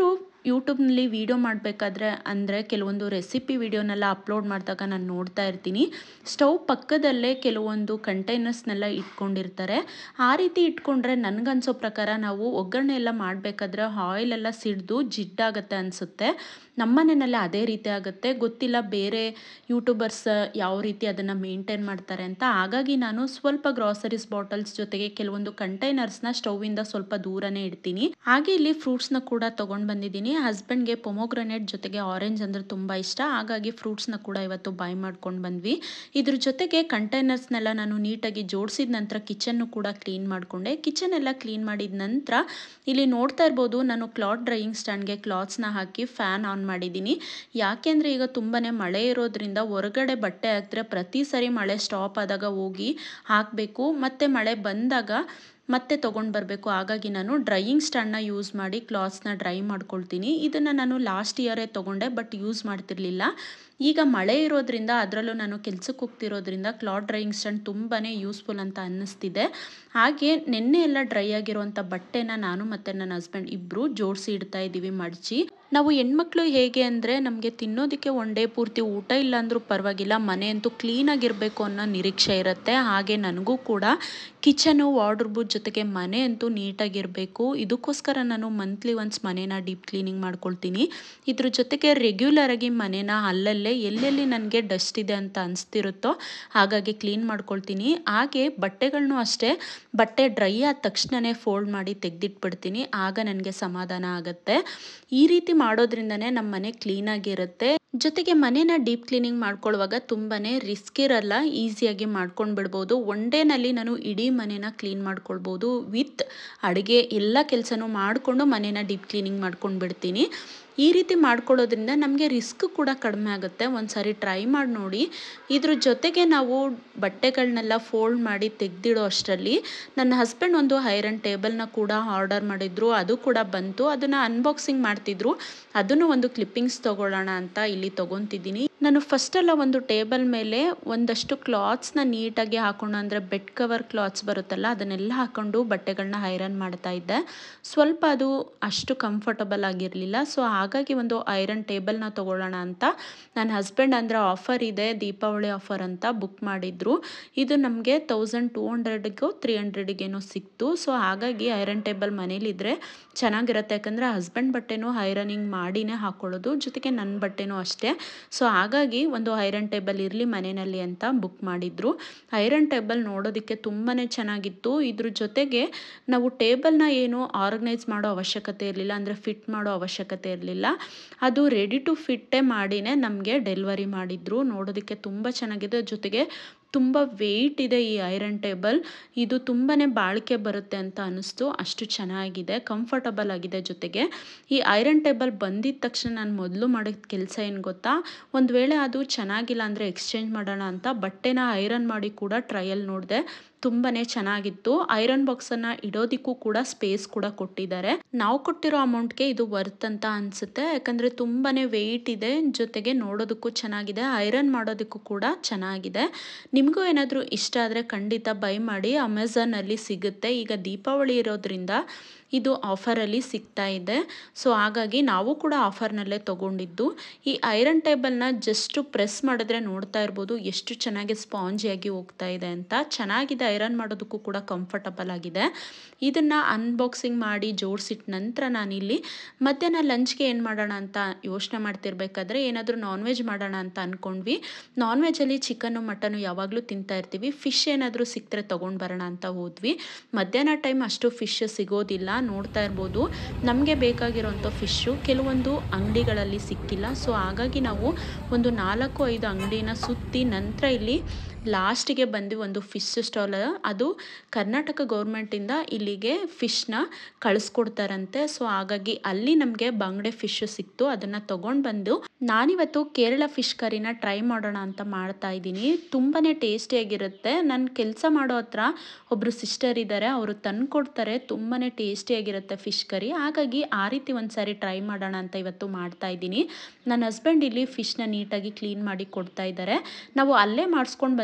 ಯೂಟ್ಯೂಬ್ನಲ್ಲಿ ವೀಡಿಯೋ ಮಾಡಬೇಕಾದ್ರೆ ಅಂದರೆ ಕೆಲವೊಂದು ರೆಸಿಪಿ ವಿಡಿಯೋನೆಲ್ಲ ಅಪ್ಲೋಡ್ ಮಾಡಿದಾಗ ನಾನು ನೋಡ್ತಾ ಇರ್ತೀನಿ ಸ್ಟವ್ ಪಕ್ಕದಲ್ಲೇ ಕೆಲವೊಂದು ಕಂಟೈನರ್ಸ್ನೆಲ್ಲ ಇಟ್ಕೊಂಡಿರ್ತಾರೆ ಆ ರೀತಿ ಇಟ್ಕೊಂಡ್ರೆ ನನಗನ್ಸೋ ಪ್ರಕಾರ ನಾವು ಒಗ್ಗರಣೆ ಎಲ್ಲ ಮಾಡಬೇಕಾದ್ರೆ ಆಯಿಲೆಲ್ಲ ಸಿಡಿದು ಜಿಡ್ಡಾಗತ್ತೆ ಅನಿಸುತ್ತೆ ನಮ್ಮನೆಯಲ್ಲೇ ಅದೇ ರೀತಿ ಆಗುತ್ತೆ ಗೊತ್ತಿಲ್ಲ ಬೇರೆ ಯೂಟ್ಯೂಬರ್ಸ್ ಯಾವ ರೀತಿ ಅದನ್ನು ಮೇಂಟೈನ್ ಮಾಡ್ತಾರೆ ಅಂತ ಹಾಗಾಗಿ ನಾನು ಸ್ವಲ್ಪ ಗ್ರಾಸರೀಸ್ ಬಾಟಲ್ಸ್ ಜೊತೆಗೆ ಕೆಲವೊಂದು ಕಂಟೈನರ್ಸ್ನ ಸ್ಟೌವಿಂದ ಸ್ವಲ್ಪ ದೂರನೇ ಇಡ್ತೀನಿ ಹಾಗೆ ಇಲ್ಲಿ ಫ್ರೂಟ್ಸ್ನ ಕೂಡ ತೊಗೊಂಡು ಬಂದಿದ್ದೀನಿ ಹಸ್ಬೆಂಡ್ಗೆ ಪೊಮೊಗ್ರನೇಟ್ ಜೊತೆಗೆ ಆರೆಂಜ್ ಅಂದರೆ ತುಂಬ ಇಷ್ಟ ಹಾಗಾಗಿ ಫ್ರೂಟ್ಸ್ನ ಕೂಡ ಇವತ್ತು ಬೈ ಮಾಡ್ಕೊಂಡು ಬಂದ್ವಿ ಇದ್ರ ಜೊತೆಗೆ ಕಂಟೈನರ್ಸ್ನೆಲ್ಲ ನಾನು ನೀಟಾಗಿ ಜೋಡಿಸಿದ ನಂತರ ಕಿಚನ್ನು ಕೂಡ ಕ್ಲೀನ್ ಮಾಡಿಕೊಂಡೆ ಕಿಚನ್ ಎಲ್ಲ ಕ್ಲೀನ್ ಮಾಡಿದ ನಂತರ ಇಲ್ಲಿ ನೋಡ್ತಾ ಇರ್ಬೋದು ನಾನು ಕ್ಲಾತ್ ಡ್ರೈಯಿಂಗ್ ಸ್ಟ್ಯಾಂಡ್ಗೆ ಕ್ಲಾತ್ಸ್ನ ಹಾಕಿ ಫ್ಯಾನ್ ಆನ್ ಮಾಡಿದ್ದೀನಿ ಯಾಕೆಂದರೆ ಈಗ ತುಂಬಾ ಮಳೆ ಇರೋದ್ರಿಂದ ಹೊರಗಡೆ ಬಟ್ಟೆ ಹಾಕಿದ್ರೆ ಪ್ರತಿ ಸರಿ ಮಳೆ ಸ್ಟಾಪ್ ಆದಾಗ ಹೋಗಿ ಹಾಕಬೇಕು ಮತ್ತು ಮಳೆ ಬಂದಾಗ ಮತ್ತೆ ತೊಗೊಂಡು ಬರಬೇಕು ಹಾಗಾಗಿ ನಾನು ಡ್ರೈಯಿಂಗ್ ಸ್ಟ್ಯಾಂಡ್ನ ಯೂಸ್ ಮಾಡಿ ಕ್ಲಾತ್ಸ್ನ ಡ್ರೈ ಮಾಡ್ಕೊಳ್ತೀನಿ ಇದನ್ನು ನಾನು ಲಾಸ್ಟ್ ಇಯರೇ ತೊಗೊಂಡೆ ಬಟ್ ಯೂಸ್ ಮಾಡ್ತಿರ್ಲಿಲ್ಲ ಈಗ ಮಳೆ ಇರೋದ್ರಿಂದ ಅದರಲ್ಲೂ ನಾನು ಕೆಲ್ಸಕ್ಕೆ ಹೋಗ್ತಿರೋದ್ರಿಂದ ಕ್ಲಾತ್ ಡ್ರೈಯಿಂಗ್ ಸ್ಟ್ಯಾಂಡ್ ತುಂಬಾ ಯೂಸ್ಫುಲ್ ಅಂತ ಅನ್ನಿಸ್ತಿದೆ ಹಾಗೆ ನಿನ್ನೆ ಎಲ್ಲ ಡ್ರೈ ಆಗಿರುವಂಥ ಬಟ್ಟೆನ ನಾನು ಮತ್ತು ನನ್ನ ಹಸ್ಬೆಂಡ್ ಇಬ್ಬರು ಜೋಡಿಸಿ ಇಡ್ತಾ ಇದ್ದೀವಿ ಮಡಚಿ ನಾವು ಹೆಣ್ಮಕ್ಳು ಹೇಗೆ ಅಂದರೆ ನಮಗೆ ತಿನ್ನೋದಕ್ಕೆ ಒನ್ ಡೇ ಪೂರ್ತಿ ಊಟ ಇಲ್ಲ ಅಂದರೂ ಪರವಾಗಿಲ್ಲ ಮನೆ ಅಂತೂ ಕ್ಲೀನಾಗಿರಬೇಕು ಅನ್ನೋ ನಿರೀಕ್ಷೆ ಇರುತ್ತೆ ಹಾಗೆ ನನಗೂ ಕೂಡ ಕಿಚನು ವಾರ್ಡ್ರೂಬು ಜೊತೆಗೆ ಮನೆ ಅಂತೂ ನೀಟಾಗಿರಬೇಕು ಇದಕ್ಕೋಸ್ಕರ ನಾನು ಮಂತ್ಲಿ ಒನ್ಸ್ ಮನೇನ ಡೀಪ್ ಕ್ಲೀನಿಂಗ್ ಮಾಡ್ಕೊಳ್ತೀನಿ ಇದ್ರ ಜೊತೆಗೆ ರೆಗ್ಯುಲರಾಗಿ ಮನೇನ ಅಲ್ಲಲ್ಲೇ ಎಲ್ಲೆಲ್ಲಿ ನನಗೆ ಡಸ್ಟ್ ಇದೆ ಅಂತ ಅನಿಸ್ತಿರುತ್ತೋ ಹಾಗಾಗಿ ಕ್ಲೀನ್ ಮಾಡ್ಕೊಳ್ತೀನಿ ಹಾಗೆ ಬಟ್ಟೆಗಳನ್ನೂ ಅಷ್ಟೇ ಬಟ್ಟೆ ಡ್ರೈ ಆದ ತಕ್ಷಣವೇ ಫೋಲ್ಡ್ ಮಾಡಿ ತೆಗೆದಿಟ್ಬಿಡ್ತೀನಿ ಆಗ ನನಗೆ ಸಮಾಧಾನ ಆಗುತ್ತೆ ಈ ರೀತಿ ಮಾಡೋದ್ರಿಂದನೇ ನಮ್ಮ ಮನೆ ಕ್ಲೀನಾಗಿರುತ್ತೆ ಜೊತೆಗೆ ಮನೇನ ಡೀಪ್ ಕ್ಲೀನಿಂಗ್ ಮಾಡ್ಕೊಳ್ಳುವಾಗ ತುಂಬಾ ರಿಸ್ಕ್ ಇರಲ್ಲ ಈಸಿಯಾಗಿ ಮಾಡ್ಕೊಂಡು ಬಿಡ್ಬೋದು ಒನ್ ಡೇನಲ್ಲಿ ನಾನು ಇಡೀ ಮನೇನ ಕ್ಲೀನ್ ಮಾಡ್ಕೊಳ್ಬೋದು ವಿತ್ ಅಡುಗೆ ಎಲ್ಲ ಕೆಲಸನೂ ಮಾಡಿಕೊಂಡು ಮನೇನ ಡೀಪ್ ಕ್ಲೀನಿಂಗ್ ಮಾಡ್ಕೊಂಡು ಬಿಡ್ತೀನಿ ಈ ರೀತಿ ಮಾಡ್ಕೊಳ್ಳೋದ್ರಿಂದ ನಮಗೆ ರಿಸ್ಕ್ ಕೂಡ ಕಡಿಮೆ ಆಗುತ್ತೆ ಒಂದು ಸಾರಿ ಟ್ರೈ ಮಾಡಿ ನೋಡಿ ಇದ್ರ ಜೊತೆಗೆ ನಾವು ಬಟ್ಟೆಗಳನ್ನೆಲ್ಲ ಫೋಲ್ಡ್ ಮಾಡಿ ತೆಗೆದಿಡೋ ಅಷ್ಟರಲ್ಲಿ ನನ್ನ ಹಸ್ಬೆಂಡ್ ಒಂದು ಐರನ್ ಟೇಬಲ್ನ ಕೂಡ ಆರ್ಡರ್ ಮಾಡಿದ್ರು ಅದು ಕೂಡ ಬಂತು ಅದನ್ನು ಅನ್ಬಾಕ್ಸಿಂಗ್ ಮಾಡ್ತಿದ್ರು ಅದನ್ನು ಒಂದು ಕ್ಲಿಪ್ಪಿಂಗ್ಸ್ ತೊಗೊಳ್ಳೋಣ ಅಂತ ಇಲ್ಲಿ ತೊಗೊತಿದ್ದೀನಿ ನಾನು ಫಸ್ಟೆಲ್ಲ ಒಂದು ಟೇಬಲ್ ಮೇಲೆ ಒಂದಷ್ಟು ಕ್ಲಾತ್ಸ್ನ ನೀಟಾಗಿ ಹಾಕೊಂಡು ಅಂದರೆ ಬೆಡ್ ಕವರ್ ಕ್ಲಾತ್ಸ್ ಬರುತ್ತಲ್ಲ ಅದನ್ನೆಲ್ಲ ಹಾಕೊಂಡು ಬಟ್ಟೆಗಳನ್ನ ಐರನ್ ಮಾಡ್ತಾ ಇದ್ದೆ ಸ್ವಲ್ಪ ಅದು ಅಷ್ಟು ಕಂಫರ್ಟಬಲ್ ಆಗಿರಲಿಲ್ಲ ಸೊ ಹಾಗಾಗಿ ಒಂದು ಐರನ್ ಟೇಬಲ್ನ ತೊಗೊಳ್ಳೋಣ ಅಂತ ನನ್ನ ಹಸ್ಬೆಂಡ್ ಅಂದರೆ ಆಫರ್ ಇದೆ ದೀಪಾವಳಿ ಆಫರ್ ಅಂತ ಬುಕ್ ಮಾಡಿದ್ರು ಇದು ನಮಗೆ ತೌಸಂಡ್ ಟೂ ಹಂಡ್ರೆಡ್ಗೂ ತ್ರೀ ಹಂಡ್ರೆಡಿಗೇನೋ ಸಿಕ್ತು ಸೊ ಹಾಗಾಗಿ ಐರನ್ ಟೇಬಲ್ ಮನೇಲಿದ್ದರೆ ಚೆನ್ನಾಗಿರುತ್ತೆ ಯಾಕಂದರೆ ಹಸ್ಬೆಂಡ್ ಬಟ್ಟೆನೂ ಐರನಿಂಗ್ ಮಾಡಿನೇ ಹಾಕ್ಕೊಳ್ಳೋದು ಜೊತೆಗೆ ನನ್ನ ಬಟ್ಟೆನೂ ಅಷ್ಟೇ ಸೊ ಹಾಗಾಗಿ ಒಂದು ಐರನ್ ಟೇಬಲ್ ಇರಲಿ ಮನೆಯಲ್ಲಿ ಅಂತ ಬುಕ್ ಮಾಡಿದ್ರು ಐರನ್ ಟೇಬಲ್ ನೋಡೋದಕ್ಕೆ ತುಂಬಾ ಚೆನ್ನಾಗಿತ್ತು ಇದ್ರ ಜೊತೆಗೆ ನಾವು ಟೇಬಲ್ನ ಏನು ಆರ್ಗನೈಸ್ ಮಾಡೋ ಅವಶ್ಯಕತೆ ಇರಲಿಲ್ಲ ಅಂದರೆ ಫಿಟ್ ಮಾಡೋ ಅವಶ್ಯಕತೆ ಇರಲಿಲ್ಲ ಅದು ರೆಡಿ ಟು ಫಿಟ್ಟೇ ಮಾಡಿನೇ ನಮಗೆ ಡೆಲಿವರಿ ಮಾಡಿದ್ರು ನೋಡೋದಕ್ಕೆ ತುಂಬ ಚೆನ್ನಾಗಿದೆ ಜೊತೆಗೆ ತುಂಬ ವೆಯ್ಟ್ ಇದೆ ಈ ಐರನ್ ಟೇಬಲ್ ಇದು ತುಂಬಾ ಬಾಳಿಕೆ ಬರುತ್ತೆ ಅಂತ ಅನ್ನಿಸ್ತು ಅಷ್ಟು ಚೆನ್ನಾಗಿದೆ ಕಂಫರ್ಟಬಲ್ ಆಗಿದೆ ಜೊತೆಗೆ ಈ ಐರನ್ ಟೇಬಲ್ ಬಂದಿದ್ದ ತಕ್ಷಣ ನಾನು ಮೊದಲು ಮಾಡಿದ ಕೆಲಸ ಏನು ಗೊತ್ತಾ ಒಂದು ವೇಳೆ ಅದು ಚೆನ್ನಾಗಿಲ್ಲ ಅಂದರೆ ಎಕ್ಸ್ಚೇಂಜ್ ಮಾಡೋಣ ಅಂತ ಬಟ್ಟೆನ ಐರನ್ ಮಾಡಿ ಕೂಡ ಟ್ರಯಲ್ ನೋಡಿದೆ ತುಂಬಾ ಚೆನ್ನಾಗಿತ್ತು ಐರನ್ ಬಾಕ್ಸನ್ನು ಇಡೋದಕ್ಕೂ ಕೂಡ ಸ್ಪೇಸ್ ಕೂಡ ಕೊಟ್ಟಿದ್ದಾರೆ ನಾವು ಕೊಟ್ಟಿರೋ ಅಮೌಂಟ್ಗೆ ಇದು ವರ್ತ್ ಅಂತ ಅನಿಸುತ್ತೆ ಯಾಕಂದರೆ ತುಂಬಾ ವೆಯ್ಟ್ ಇದೆ ಜೊತೆಗೆ ನೋಡೋದಕ್ಕೂ ಚೆನ್ನಾಗಿದೆ ಐರನ್ ಮಾಡೋದಕ್ಕೂ ಕೂಡ ಚೆನ್ನಾಗಿದೆ ನಿಮಗೂ ಏನಾದರೂ ಇಷ್ಟ ಆದರೆ ಖಂಡಿತ ಬೈ ಮಾಡಿ ಅಮೆಝಾನಲ್ಲಿ ಸಿಗುತ್ತೆ ಈಗ ದೀಪಾವಳಿ ಇರೋದ್ರಿಂದ ಇದು ಆಫರಲ್ಲಿ ಸಿಗ್ತಾ ಇದೆ ಸೊ ಹಾಗಾಗಿ ನಾವು ಕೂಡ ಆಫರ್ನಲ್ಲೇ ತೊಗೊಂಡಿದ್ದು ಈ ಐರನ್ ಟೇಬಲ್ನ ಜಸ್ಟು ಪ್ರೆಸ್ ಮಾಡಿದ್ರೆ ನೋಡ್ತಾ ಇರ್ಬೋದು ಎಷ್ಟು ಚೆನ್ನಾಗಿ ಸ್ಪಾಂಜಿಯಾಗಿ ಹೋಗ್ತಾ ಇದೆ ಅಂತ ಚೆನ್ನಾಗಿದೆ ಐರನ್ ಮಾಡೋದಕ್ಕೂ ಕೂಡ ಕಂಫರ್ಟಬಲ್ ಆಗಿದೆ ಇದನ್ನು ಅನ್ಬಾಕ್ಸಿಂಗ್ ಮಾಡಿ ಜೋಡಿಸಿಟ್ಟ ನಂತರ ನಾನಿಲ್ಲಿ ಮಧ್ಯಾಹ್ನ ಲಂಚ್ಗೆ ಏನು ಮಾಡೋಣ ಅಂತ ಯೋಚನೆ ಮಾಡ್ತಿರ್ಬೇಕಾದ್ರೆ ಏನಾದರೂ ನಾನ್ ವೆಜ್ ಮಾಡೋಣ ಅಂತ ಅಂದ್ಕೊಂಡ್ವಿ ನಾನ್ ವೆಜ್ಜಲ್ಲಿ ಚಿಕನ್ನು ಮಟನ್ನು ಯಾವಾಗಲೂ ತಿಂತಾ ಇರ್ತೀವಿ ಫಿಶ್ ಏನಾದರೂ ಸಿಕ್ಕರೆ ತೊಗೊಂಡು ಬರೋಣ ಅಂತ ಹೋದ್ವಿ ಮಧ್ಯಾಹ್ನ ಟೈಮ್ ಅಷ್ಟು ಫಿಶ್ ಸಿಗೋದಿಲ್ಲ ನೋಡ್ತಾ ಇರ್ಬೋದು ನಮಗೆ ಬೇಕಾಗಿರೋಂಥ ಫಿಶ್ಶು ಕೆಲವೊಂದು ಅಂಗಡಿಗಳಲ್ಲಿ ಸಿಕ್ಕಿಲ್ಲ ಸೊ ಹಾಗಾಗಿ ನಾವು ಒಂದು ನಾಲ್ಕು ಐದು ಅಂಗಡಿನ ಸುತ್ತಿ ನಂತರ ಇಲ್ಲಿ ಲಾಸ್ಟಿಗೆ ಬಂದು ಒಂದು ಫಿಶ್ ಸ್ಟಾಲ್ ಅದು ಕರ್ನಾಟಕ ಗೌರ್ಮೆಂಟಿಂದ ಇಲ್ಲಿಗೆ ಫಿಶ್ನ ಕಳಿಸ್ಕೊಡ್ತಾರಂತೆ ಸೊ ಹಾಗಾಗಿ ಅಲ್ಲಿ ನಮಗೆ ಬಂಗಡೆ ಫಿಶ್ ಸಿಕ್ತು ಅದನ್ನು ತೊಗೊಂಡು ಬಂದು ನಾನಿವತ್ತು ಕೇರಳ ಫಿಶ್ ಕರಿನ ಟ್ರೈ ಮಾಡೋಣ ಅಂತ ಮಾಡ್ತಾ ಇದ್ದೀನಿ ತುಂಬಾ ಟೇಸ್ಟಿಯಾಗಿರುತ್ತೆ ನನ್ನ ಕೆಲಸ ಮಾಡೋ ಹತ್ರ ಒಬ್ಬರು ಸಿಸ್ಟರ್ ಇದ್ದಾರೆ ಅವರು ತಂದು ಕೊಡ್ತಾರೆ ತುಂಬಾ ಟೇಸ್ಟಿಯಾಗಿರುತ್ತೆ ಫಿಶ್ ಕರಿ ಹಾಗಾಗಿ ಆ ರೀತಿ ಒಂದು ಸಾರಿ ಟ್ರೈ ಮಾಡೋಣ ಅಂತ ಇವತ್ತು ಮಾಡ್ತಾ ಇದ್ದೀನಿ ನನ್ನ ಹಸ್ಬೆಂಡ್ ಇಲ್ಲಿ ಫಿಶ್ನ ನೀಟಾಗಿ ಕ್ಲೀನ್ ಮಾಡಿ ಕೊಡ್ತಾ ಇದ್ದಾರೆ ನಾವು ಅಲ್ಲೇ ಮಾಡಿಸ್ಕೊಂಡು ಬಂದು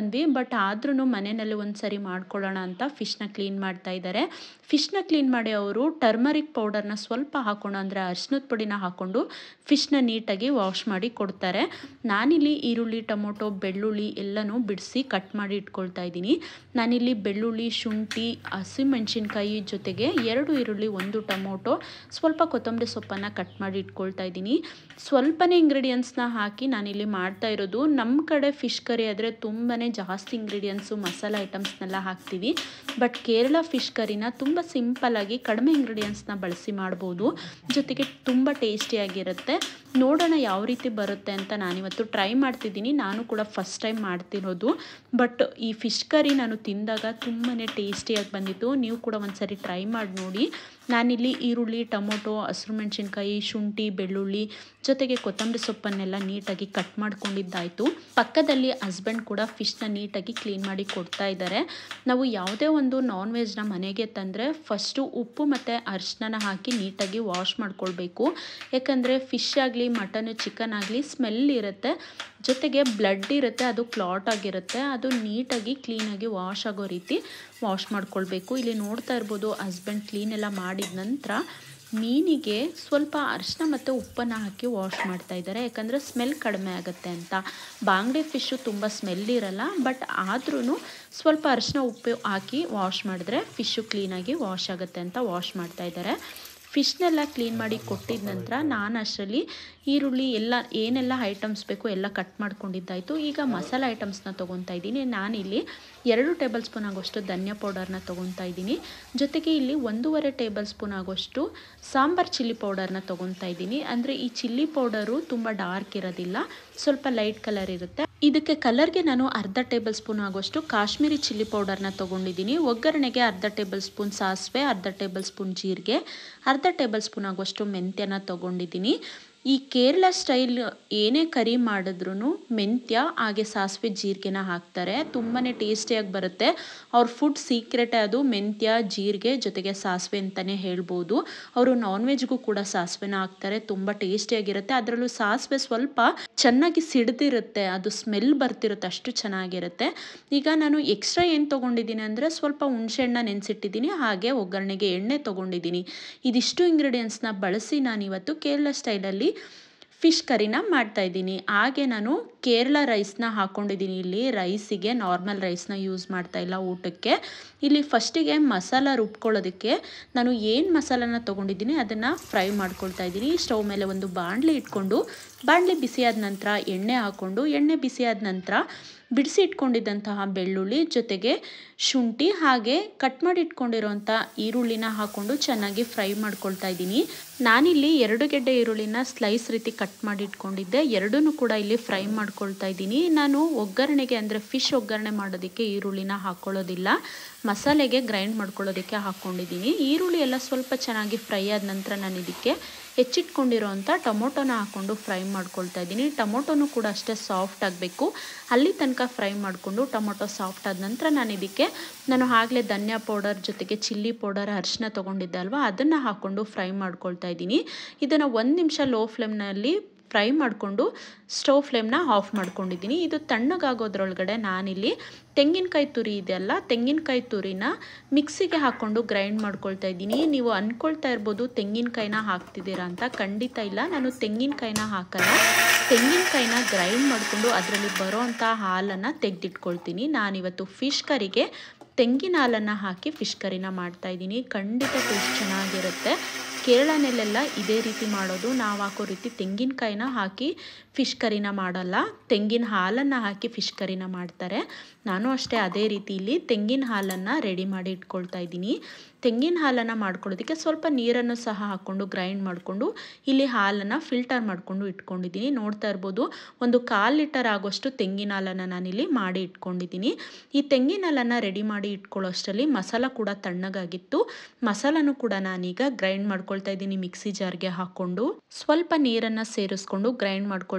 ಬಂದ್ವಿ ಬಟ್ ಆದ್ರೂ ಮನೆಯಲ್ಲಿ ಒಂದು ಸರಿ ಮಾಡ್ಕೊಳ್ಳೋಣ ಅಂತ ಫಿಶ್ನ ಕ್ಲೀನ್ ಮಾಡ್ತಾ ಇದ್ದಾರೆ ಫಿಶ್ನ ಕ್ಲೀನ್ ಮಾಡಿ ಅವರು ಟರ್ಮರಿಕ್ ಪೌಡರ್ನ ಸ್ವಲ್ಪ ಹಾಕೊಂಡು ಅಂದರೆ ಅರಿಶಿನದ ಪುಡಿನ ಹಾಕ್ಕೊಂಡು ಫಿಶ್ನ ನೀಟಾಗಿ ವಾಶ್ ಮಾಡಿ ಕೊಡ್ತಾರೆ ನಾನಿಲ್ಲಿ ಈರುಳ್ಳಿ ಟೊಮೊಟೊ ಬೆಳ್ಳುಳ್ಳಿ ಎಲ್ಲನೂ ಬಿಡಿಸಿ ಕಟ್ ಮಾಡಿ ಇಟ್ಕೊಳ್ತಾ ಇದ್ದೀನಿ ನಾನಿಲ್ಲಿ ಬೆಳ್ಳುಳ್ಳಿ ಶುಂಠಿ ಹಸಿಮೆಣಸಿನ್ಕಾಯಿ ಜೊತೆಗೆ ಎರಡು ಈರುಳ್ಳಿ ಒಂದು ಟೊಮೊಟೊ ಸ್ವಲ್ಪ ಕೊತ್ತಂಬರಿ ಸೊಪ್ಪನ್ನು ಕಟ್ ಮಾಡಿ ಇಟ್ಕೊಳ್ತಾ ಇದ್ದೀನಿ ಸ್ವಲ್ಪನೇ ಇಂಗ್ರೀಡಿಯೆಂಟ್ಸ್ನ ಹಾಕಿ ನಾನಿಲ್ಲಿ ಮಾಡ್ತಾ ಇರೋದು ನಮ್ಮ ಕಡೆ ಫಿಶ್ ಕರಿ ಆದರೆ ತುಂಬಾ ಜಾಸ್ತಿ ಇಂಗ್ರೀಡಿಯೆಂಟ್ಸು ಮಸಾಲೆ ಐಟಮ್ಸ್ನೆಲ್ಲ ಹಾಕ್ತೀವಿ ಬಟ್ ಕೇರಳ ಫಿಶ್ ಕರಿನ ತುಂಬ ಸಿಂಪಲ್ಲಾಗಿ ಕಡಿಮೆ ಇಂಗ್ರೀಡಿಯೆಂಟ್ಸ್ನ ಬಳಸಿ ಮಾಡ್ಬೋದು ಜೊತೆಗೆ ತುಂಬ ಟೇಸ್ಟಿಯಾಗಿರುತ್ತೆ ನೋಡೋಣ ಯಾವ ರೀತಿ ಬರುತ್ತೆ ಅಂತ ನಾನಿವತ್ತು ಟ್ರೈ ಮಾಡ್ತಿದ್ದೀನಿ ನಾನು ಕೂಡ ಫಸ್ಟ್ ಟೈಮ್ ಮಾಡ್ತಿರೋದು ಬಟ್ ಈ ಫಿಶ್ ಕರಿ ನಾನು ತಿಂದಾಗ ತುಂಬಾ ಟೇಸ್ಟಿಯಾಗಿ ಬಂದಿತ್ತು ನೀವು ಕೂಡ ಒಂದ್ಸರಿ ಟ್ರೈ ಮಾಡಿ ನೋಡಿ ನಾನಿಲ್ಲಿ ಈರುಳ್ಳಿ ಟೊಮೊಟೊ ಹಸಿರು ಮೆಣಸಿನ್ಕಾಯಿ ಶುಂಠಿ ಬೆಳ್ಳುಳ್ಳಿ ಜೊತೆಗೆ ಕೊತ್ತಂಬರಿ ಸೊಪ್ಪನ್ನೆಲ್ಲ ನೀಟಾಗಿ ಕಟ್ ಮಾಡ್ಕೊಂಡಿದ್ದಾಯಿತು ಪಕ್ಕದಲ್ಲಿ ಹಸ್ಬೆಂಡ್ ಕೂಡ ಫಿಶ್ನ ನೀಟಾಗಿ ಕ್ಲೀನ್ ಮಾಡಿ ಕೊಡ್ತಾ ಇದ್ದಾರೆ ನಾವು ಯಾವುದೇ ಒಂದು ನಾನ್ ವೆಜ್ನ ಮನೆಗೆ ತಂದರೆ ಫಸ್ಟು ಉಪ್ಪು ಮತ್ತು ಅರಿಶಿನ ಹಾಕಿ ನೀಟಾಗಿ ವಾಶ್ ಮಾಡ್ಕೊಳ್ಬೇಕು ಯಾಕಂದರೆ ಫಿಶ್ ಆಗಲಿ ಮಟನ್ ಚಿಕನ್ ಆಗಲಿ ಸ್ಮೆಲ್ ಇರುತ್ತೆ ಜೊತೆಗೆ ಬ್ಲಡ್ ಇರುತ್ತೆ ಅದು ಕ್ಲಾಟ್ ಆಗಿರುತ್ತೆ ಅದು ನೀಟಾಗಿ ಕ್ಲೀನಾಗಿ ವಾಶ್ ಆಗೋ ರೀತಿ ವಾಶ್ ಮಾಡ್ಕೊಳ್ಬೇಕು ಇಲ್ಲಿ ನೋಡ್ತಾ ಇರ್ಬೋದು ಹಸ್ಬೆಂಡ್ ಕ್ಲೀನ್ ಎಲ್ಲ ಮಾಡಿದ ನಂತರ ಮೀನಿಗೆ ಸ್ವಲ್ಪ ಅರಿಶಿನ ಮತ್ತು ಉಪ್ಪನ್ನು ಹಾಕಿ ವಾಶ್ ಮಾಡ್ತಾ ಇದ್ದಾರೆ ಯಾಕಂದರೆ ಸ್ಮೆಲ್ ಕಡಿಮೆ ಆಗುತ್ತೆ ಅಂತ ಬಾಂಗ್ಡೆ ಫಿಶ್ಶು ತುಂಬ ಸ್ಮೆಲ್ ಇರಲ್ಲ ಬಟ್ ಆದ್ರೂ ಸ್ವಲ್ಪ ಅರಿಶಿನ ಉಪ್ಪು ಹಾಕಿ ವಾಶ್ ಮಾಡಿದ್ರೆ ಫಿಶ್ಶು ಕ್ಲೀನಾಗಿ ವಾಶ್ ಆಗುತ್ತೆ ಅಂತ ವಾಶ್ ಮಾಡ್ತಾ ಇದ್ದಾರೆ ಫಿಶ್ನೆಲ್ಲ ಕ್ಲೀನ್ ಮಾಡಿ ಕೊಟ್ಟಿದ ನಂತರ ನಾನು ಅಷ್ಟರಲ್ಲಿ ಈರುಳ್ಳಿ ಎಲ್ಲ ಏನೆಲ್ಲ ಐಟಮ್ಸ್ ಬೇಕು ಎಲ್ಲ ಕಟ್ ಮಾಡ್ಕೊಂಡಿದ್ದಾಯಿತು ಈಗ ಮಸಾಲೆ ಐಟಮ್ಸ್ನ ತೊಗೊತಾ ಇದ್ದೀನಿ ನಾನಿಲ್ಲಿ ಎರಡು ಟೇಬಲ್ ಸ್ಪೂನ್ ಆಗೋಷ್ಟು ಧನಿಯಾ ಪೌಡರ್ನ ತೊಗೊತಾ ಇದ್ದೀನಿ ಜೊತೆಗೆ ಇಲ್ಲಿ ಒಂದೂವರೆ ಟೇಬಲ್ ಸ್ಪೂನ್ ಆಗೋಷ್ಟು ಸಾಂಬಾರ್ ಚಿಲ್ಲಿ ಪೌಡರ್ನ ತೊಗೊತಾ ಇದ್ದೀನಿ ಅಂದರೆ ಈ ಚಿಲ್ಲಿ ಪೌಡರು ತುಂಬ ಡಾರ್ಕ್ ಇರೋದಿಲ್ಲ ಸ್ವಲ್ಪ ಲೈಟ್ ಕಲರ್ ಇರುತ್ತೆ ಇದಕ್ಕೆ ಕಲರ್ಗೆ ನಾನು ಅರ್ಧ ಟೇಬಲ್ ಸ್ಪೂನ್ ಆಗೋಷ್ಟು ಕಾಶ್ಮೀರಿ ಚಿಲ್ಲಿ ಪೌಡರ್ನ ತೊಗೊಂಡಿದ್ದೀನಿ ಒಗ್ಗರಣೆಗೆ ಅರ್ಧ ಟೇಬಲ್ ಸ್ಪೂನ್ ಸಾಸಿವೆ ಅರ್ಧ ಟೇಬಲ್ ಸ್ಪೂನ್ ಜೀರಿಗೆ ಅರ್ಧ ಟೇಬಲ್ ಸ್ಪೂನ್ ಆಗೋಷ್ಟು ಮೆಂತ್ಯನ ತೊಗೊಂಡಿದ್ದೀನಿ ಈ ಕೇರಳ ಸ್ಟೈಲ್ ಏನೇ ಕರಿ ಮಾಡಿದ್ರೂ ಮೆಂತ್ಯ ಹಾಗೆ ಸಾಸಿವೆ ಜೀರಿಗೆನ ಹಾಕ್ತಾರೆ ತುಂಬಾ ಟೇಸ್ಟಿಯಾಗಿ ಬರುತ್ತೆ ಅವ್ರ ಫುಡ್ ಸೀಕ್ರೆಟೇ ಅದು ಮೆಂತ್ಯ ಜೀರಿಗೆ ಜೊತೆಗೆ ಸಾಸಿವೆ ಅಂತಲೇ ಹೇಳ್ಬೋದು ಅವರು ನಾನ್ ವೆಜ್ಗೂ ಕೂಡ ಸಾಸಿವೆನ ಹಾಕ್ತಾರೆ ತುಂಬ ಟೇಸ್ಟಿಯಾಗಿರುತ್ತೆ ಅದರಲ್ಲೂ ಸಾಸಿವೆ ಸ್ವಲ್ಪ ಚೆನ್ನಾಗಿ ಸಿಡ್ದಿರುತ್ತೆ ಅದು ಸ್ಮೆಲ್ ಬರ್ತಿರುತ್ತೆ ಅಷ್ಟು ಚೆನ್ನಾಗಿರುತ್ತೆ ಈಗ ನಾನು ಎಕ್ಸ್ಟ್ರಾ ಏನು ತೊಗೊಂಡಿದ್ದೀನಿ ಅಂದರೆ ಸ್ವಲ್ಪ ಹುಣಸೆಹಣ್ಣ ನೆನೆಸಿಟ್ಟಿದ್ದೀನಿ ಹಾಗೆ ಒಗ್ಗರಣೆಗೆ ಎಣ್ಣೆ ತೊಗೊಂಡಿದ್ದೀನಿ ಇದಿಷ್ಟು ಇಂಗ್ರೀಡಿಯೆಂಟ್ಸ್ನ ಬಳಸಿ ನಾನು ಇವತ್ತು ಕೇರಳ ಸ್ಟೈಲಲ್ಲಿ ಫಿಶ್ ಕರಿನ ಮಾಡ್ತಾಯಿದ್ದೀನಿ ಹಾಗೆ ನಾನು ಕೇರಳ ರೈಸ್ನ ಹಾಕ್ಕೊಂಡಿದ್ದೀನಿ ಇಲ್ಲಿ ರೈಸಿಗೆ ನಾರ್ಮಲ್ ರೈಸ್ನ ಯೂಸ್ ಮಾಡ್ತಾ ಇಲ್ಲ ಊಟಕ್ಕೆ ಇಲ್ಲಿ ಫಸ್ಟಿಗೆ ಮಸಾಲ ರುಬ್ಕೊಳ್ಳೋದಕ್ಕೆ ನಾನು ಏನು ಮಸಾಲನ ತೊಗೊಂಡಿದ್ದೀನಿ ಅದನ್ನು ಫ್ರೈ ಮಾಡ್ಕೊಳ್ತಾ ಇದ್ದೀನಿ ಸ್ಟವ್ ಮೇಲೆ ಒಂದು ಬಾಣಲಿ ಇಟ್ಕೊಂಡು ಬಾಣಲಿ ಬಿಸಿಯಾದ ನಂತರ ಎಣ್ಣೆ ಹಾಕ್ಕೊಂಡು ಎಣ್ಣೆ ಬಿಸಿಯಾದ ನಂತರ ಬಿಡಿಸಿ ಇಟ್ಕೊಂಡಿದ್ದಂತಹ ಬೆಳ್ಳುಳ್ಳಿ ಜೊತೆಗೆ ಶುಂಠಿ ಹಾಗೆ ಕಟ್ ಮಾಡಿ ಇಟ್ಕೊಂಡಿರೋಂಥ ಈರುಳ್ಳಿನ ಹಾಕ್ಕೊಂಡು ಚೆನ್ನಾಗಿ ಫ್ರೈ ಮಾಡ್ಕೊಳ್ತಾ ಇದ್ದೀನಿ ನಾನಿಲ್ಲಿ ಎರಡು ಗೆಡ್ಡೆ ಈರುಳ್ಳಿನ ಸ್ಲೈಸ್ ರೀತಿ ಕಟ್ ಮಾಡಿ ಇಟ್ಕೊಂಡಿದ್ದೆ ಎರಡೂ ಕೂಡ ಇಲ್ಲಿ ಫ್ರೈ ಮಾಡ್ಕೊಳ್ತಾ ಇದ್ದೀನಿ ನಾನು ಒಗ್ಗರಣೆಗೆ ಅಂದರೆ ಫಿಶ್ ಒಗ್ಗರಣೆ ಮಾಡೋದಕ್ಕೆ ಈರುಳ್ಳಿನ ಹಾಕ್ಕೊಳ್ಳೋದಿಲ್ಲ ಮಸಾಲೆಗೆ ಗ್ರೈಂಡ್ ಮಾಡ್ಕೊಳ್ಳೋದಕ್ಕೆ ಹಾಕ್ಕೊಂಡಿದ್ದೀನಿ ಈರುಳ್ಳಿ ಎಲ್ಲ ಸ್ವಲ್ಪ ಚೆನ್ನಾಗಿ ಫ್ರೈ ಆದ ನಂತರ ನಾನು ಇದಕ್ಕೆ ಹೆಚ್ಚಿಟ್ಕೊಂಡಿರೋಂಥ ಟೊಮೊಟೊನ ಹಾಕ್ಕೊಂಡು ಫ್ರೈ ಮಾಡ್ಕೊಳ್ತಾ ಇದ್ದೀನಿ ಟೊಮೊಟೊನೂ ಕೂಡ ಅಷ್ಟೇ ಸಾಫ್ಟ್ ಆಗಬೇಕು ಅಲ್ಲಿ ತನಕ ಫ್ರೈ ಮಾಡಿಕೊಂಡು ಟೊಮೊಟೊ ಸಾಫ್ಟ್ ಆದ ನಂತರ ನಾನು ಇದಕ್ಕೆ ನಾನು ಆಗಲೇ ಧನಿಯಾ ಪೌಡರ್ ಜೊತೆಗೆ ಚಿಲ್ಲಿ ಪೌಡರ್ ಅರಿಶಿನ ತೊಗೊಂಡಿದ್ದೆ ಅಲ್ವಾ ಅದನ್ನು ಹಾಕ್ಕೊಂಡು ಫ್ರೈ ಮಾಡ್ಕೊಳ್ತಾ ಇದ್ದೀನಿ ಇದನ್ನು ಒಂದು ನಿಮಿಷ ಲೋ ಫ್ಲೇಮ್ನಲ್ಲಿ ಫ್ರೈ ಮಾಡಿಕೊಂಡು ಸ್ಟವ್ ಫ್ಲೇಮ್ನ ಆಫ್ ಮಾಡ್ಕೊಂಡಿದ್ದೀನಿ ಇದು ತಣ್ಣಗಾಗೋದ್ರೊಳಗಡೆ ನಾನಿಲ್ಲಿ ತೆಂಗಿನಕಾಯಿ ತುರಿ ಇದೆಯಲ್ಲ ತೆಂಗಿನಕಾಯಿ ತುರಿನ ಮಿಕ್ಸಿಗೆ ಹಾಕ್ಕೊಂಡು ಗ್ರೈಂಡ್ ಮಾಡ್ಕೊಳ್ತಾ ಇದ್ದೀನಿ ನೀವು ಅಂದ್ಕೊಳ್ತಾ ಇರ್ಬೋದು ತೆಂಗಿನಕಾಯಿನ ಹಾಕ್ತಿದ್ದೀರಾ ಅಂತ ಖಂಡಿತ ಇಲ್ಲ ನಾನು ತೆಂಗಿನಕಾಯಿನ ಹಾಕಲ್ಲ ತೆಂಗಿನಕಾಯಿನ ಗ್ರೈಂಡ್ ಮಾಡಿಕೊಂಡು ಅದರಲ್ಲಿ ಬರೋ ಅಂಥ ಹಾಲನ್ನು ತೆಗೆದಿಟ್ಕೊಳ್ತೀನಿ ನಾನಿವತ್ತು ಫಿಶ್ ಕರಿಗೆ ತೆಂಗಿನ ಹಾಲನ್ನು ಹಾಕಿ ಫಿಶ್ ಕರಿನ ಮಾಡ್ತಾಯಿದ್ದೀನಿ ಖಂಡಿತ ಟೇಸ್ಟ್ ಚೆನ್ನಾಗಿರುತ್ತೆ ಕೇರಳನಲ್ಲೆಲ್ಲ ಇದೇ ರೀತಿ ಮಾಡೋದು ನಾವು ಹಾಕೋ ರೀತಿ ತೆಂಗಿನಕಾಯಿನ ಹಾಕಿ ಫಿಶ್ ಕರಿನ ಮಾಡಲ್ಲ ತೆಂಗಿನ ಹಾಲನ್ನು ಹಾಕಿ ಫಿಶ್ ಕರಿನ ಮಾಡ್ತಾರೆ ನಾನು ಅಷ್ಟೇ ಅದೇ ರೀತಿ ಇಲ್ಲಿ ತೆಂಗಿನ ಹಾಲನ್ನು ರೆಡಿ ಮಾಡಿ ಇಟ್ಕೊಳ್ತಾ ಇದ್ದೀನಿ ತೆಂಗಿನ ಹಾಲನ್ನು ಮಾಡ್ಕೊಳ್ಳೋದಕ್ಕೆ ಸ್ವಲ್ಪ ನೀರನ್ನು ಸಹ ಹಾಕ್ಕೊಂಡು ಗ್ರೈಂಡ್ ಮಾಡಿಕೊಂಡು ಇಲ್ಲಿ ಹಾಲನ್ನು ಫಿಲ್ಟರ್ ಮಾಡಿಕೊಂಡು ಇಟ್ಕೊಂಡಿದ್ದೀನಿ ನೋಡ್ತಾ ಇರ್ಬೋದು ಒಂದು ಕಾಲು ಲೀಟರ್ ಆಗೋಷ್ಟು ತೆಂಗಿನ ಹಾಲನ್ನು ನಾನಿಲ್ಲಿ ಮಾಡಿ ಇಟ್ಕೊಂಡಿದ್ದೀನಿ ಈ ತೆಂಗಿನ ಹಾಲನ್ನು ರೆಡಿ ಮಾಡಿ ಇಟ್ಕೊಳ್ಳೋ ಅಷ್ಟರಲ್ಲಿ ಮಸಾಲ ಕೂಡ ತಣ್ಣಗಾಗಿತ್ತು ಮಸಾಲನೂ ಕೂಡ ನಾನೀಗ ಗ್ರೈಂಡ್ ಮಾಡ್ಕೊಳ್ತಾ ಇದ್ದೀನಿ ಮಿಕ್ಸಿ ಜಾರ್ಗೆ ಹಾಕ್ಕೊಂಡು ಸ್ವಲ್ಪ ನೀರನ್ನು ಸೇರಿಸ್ಕೊಂಡು ಗ್ರೈಂಡ್ ಮಾಡ್ಕೊಳ್ತಾ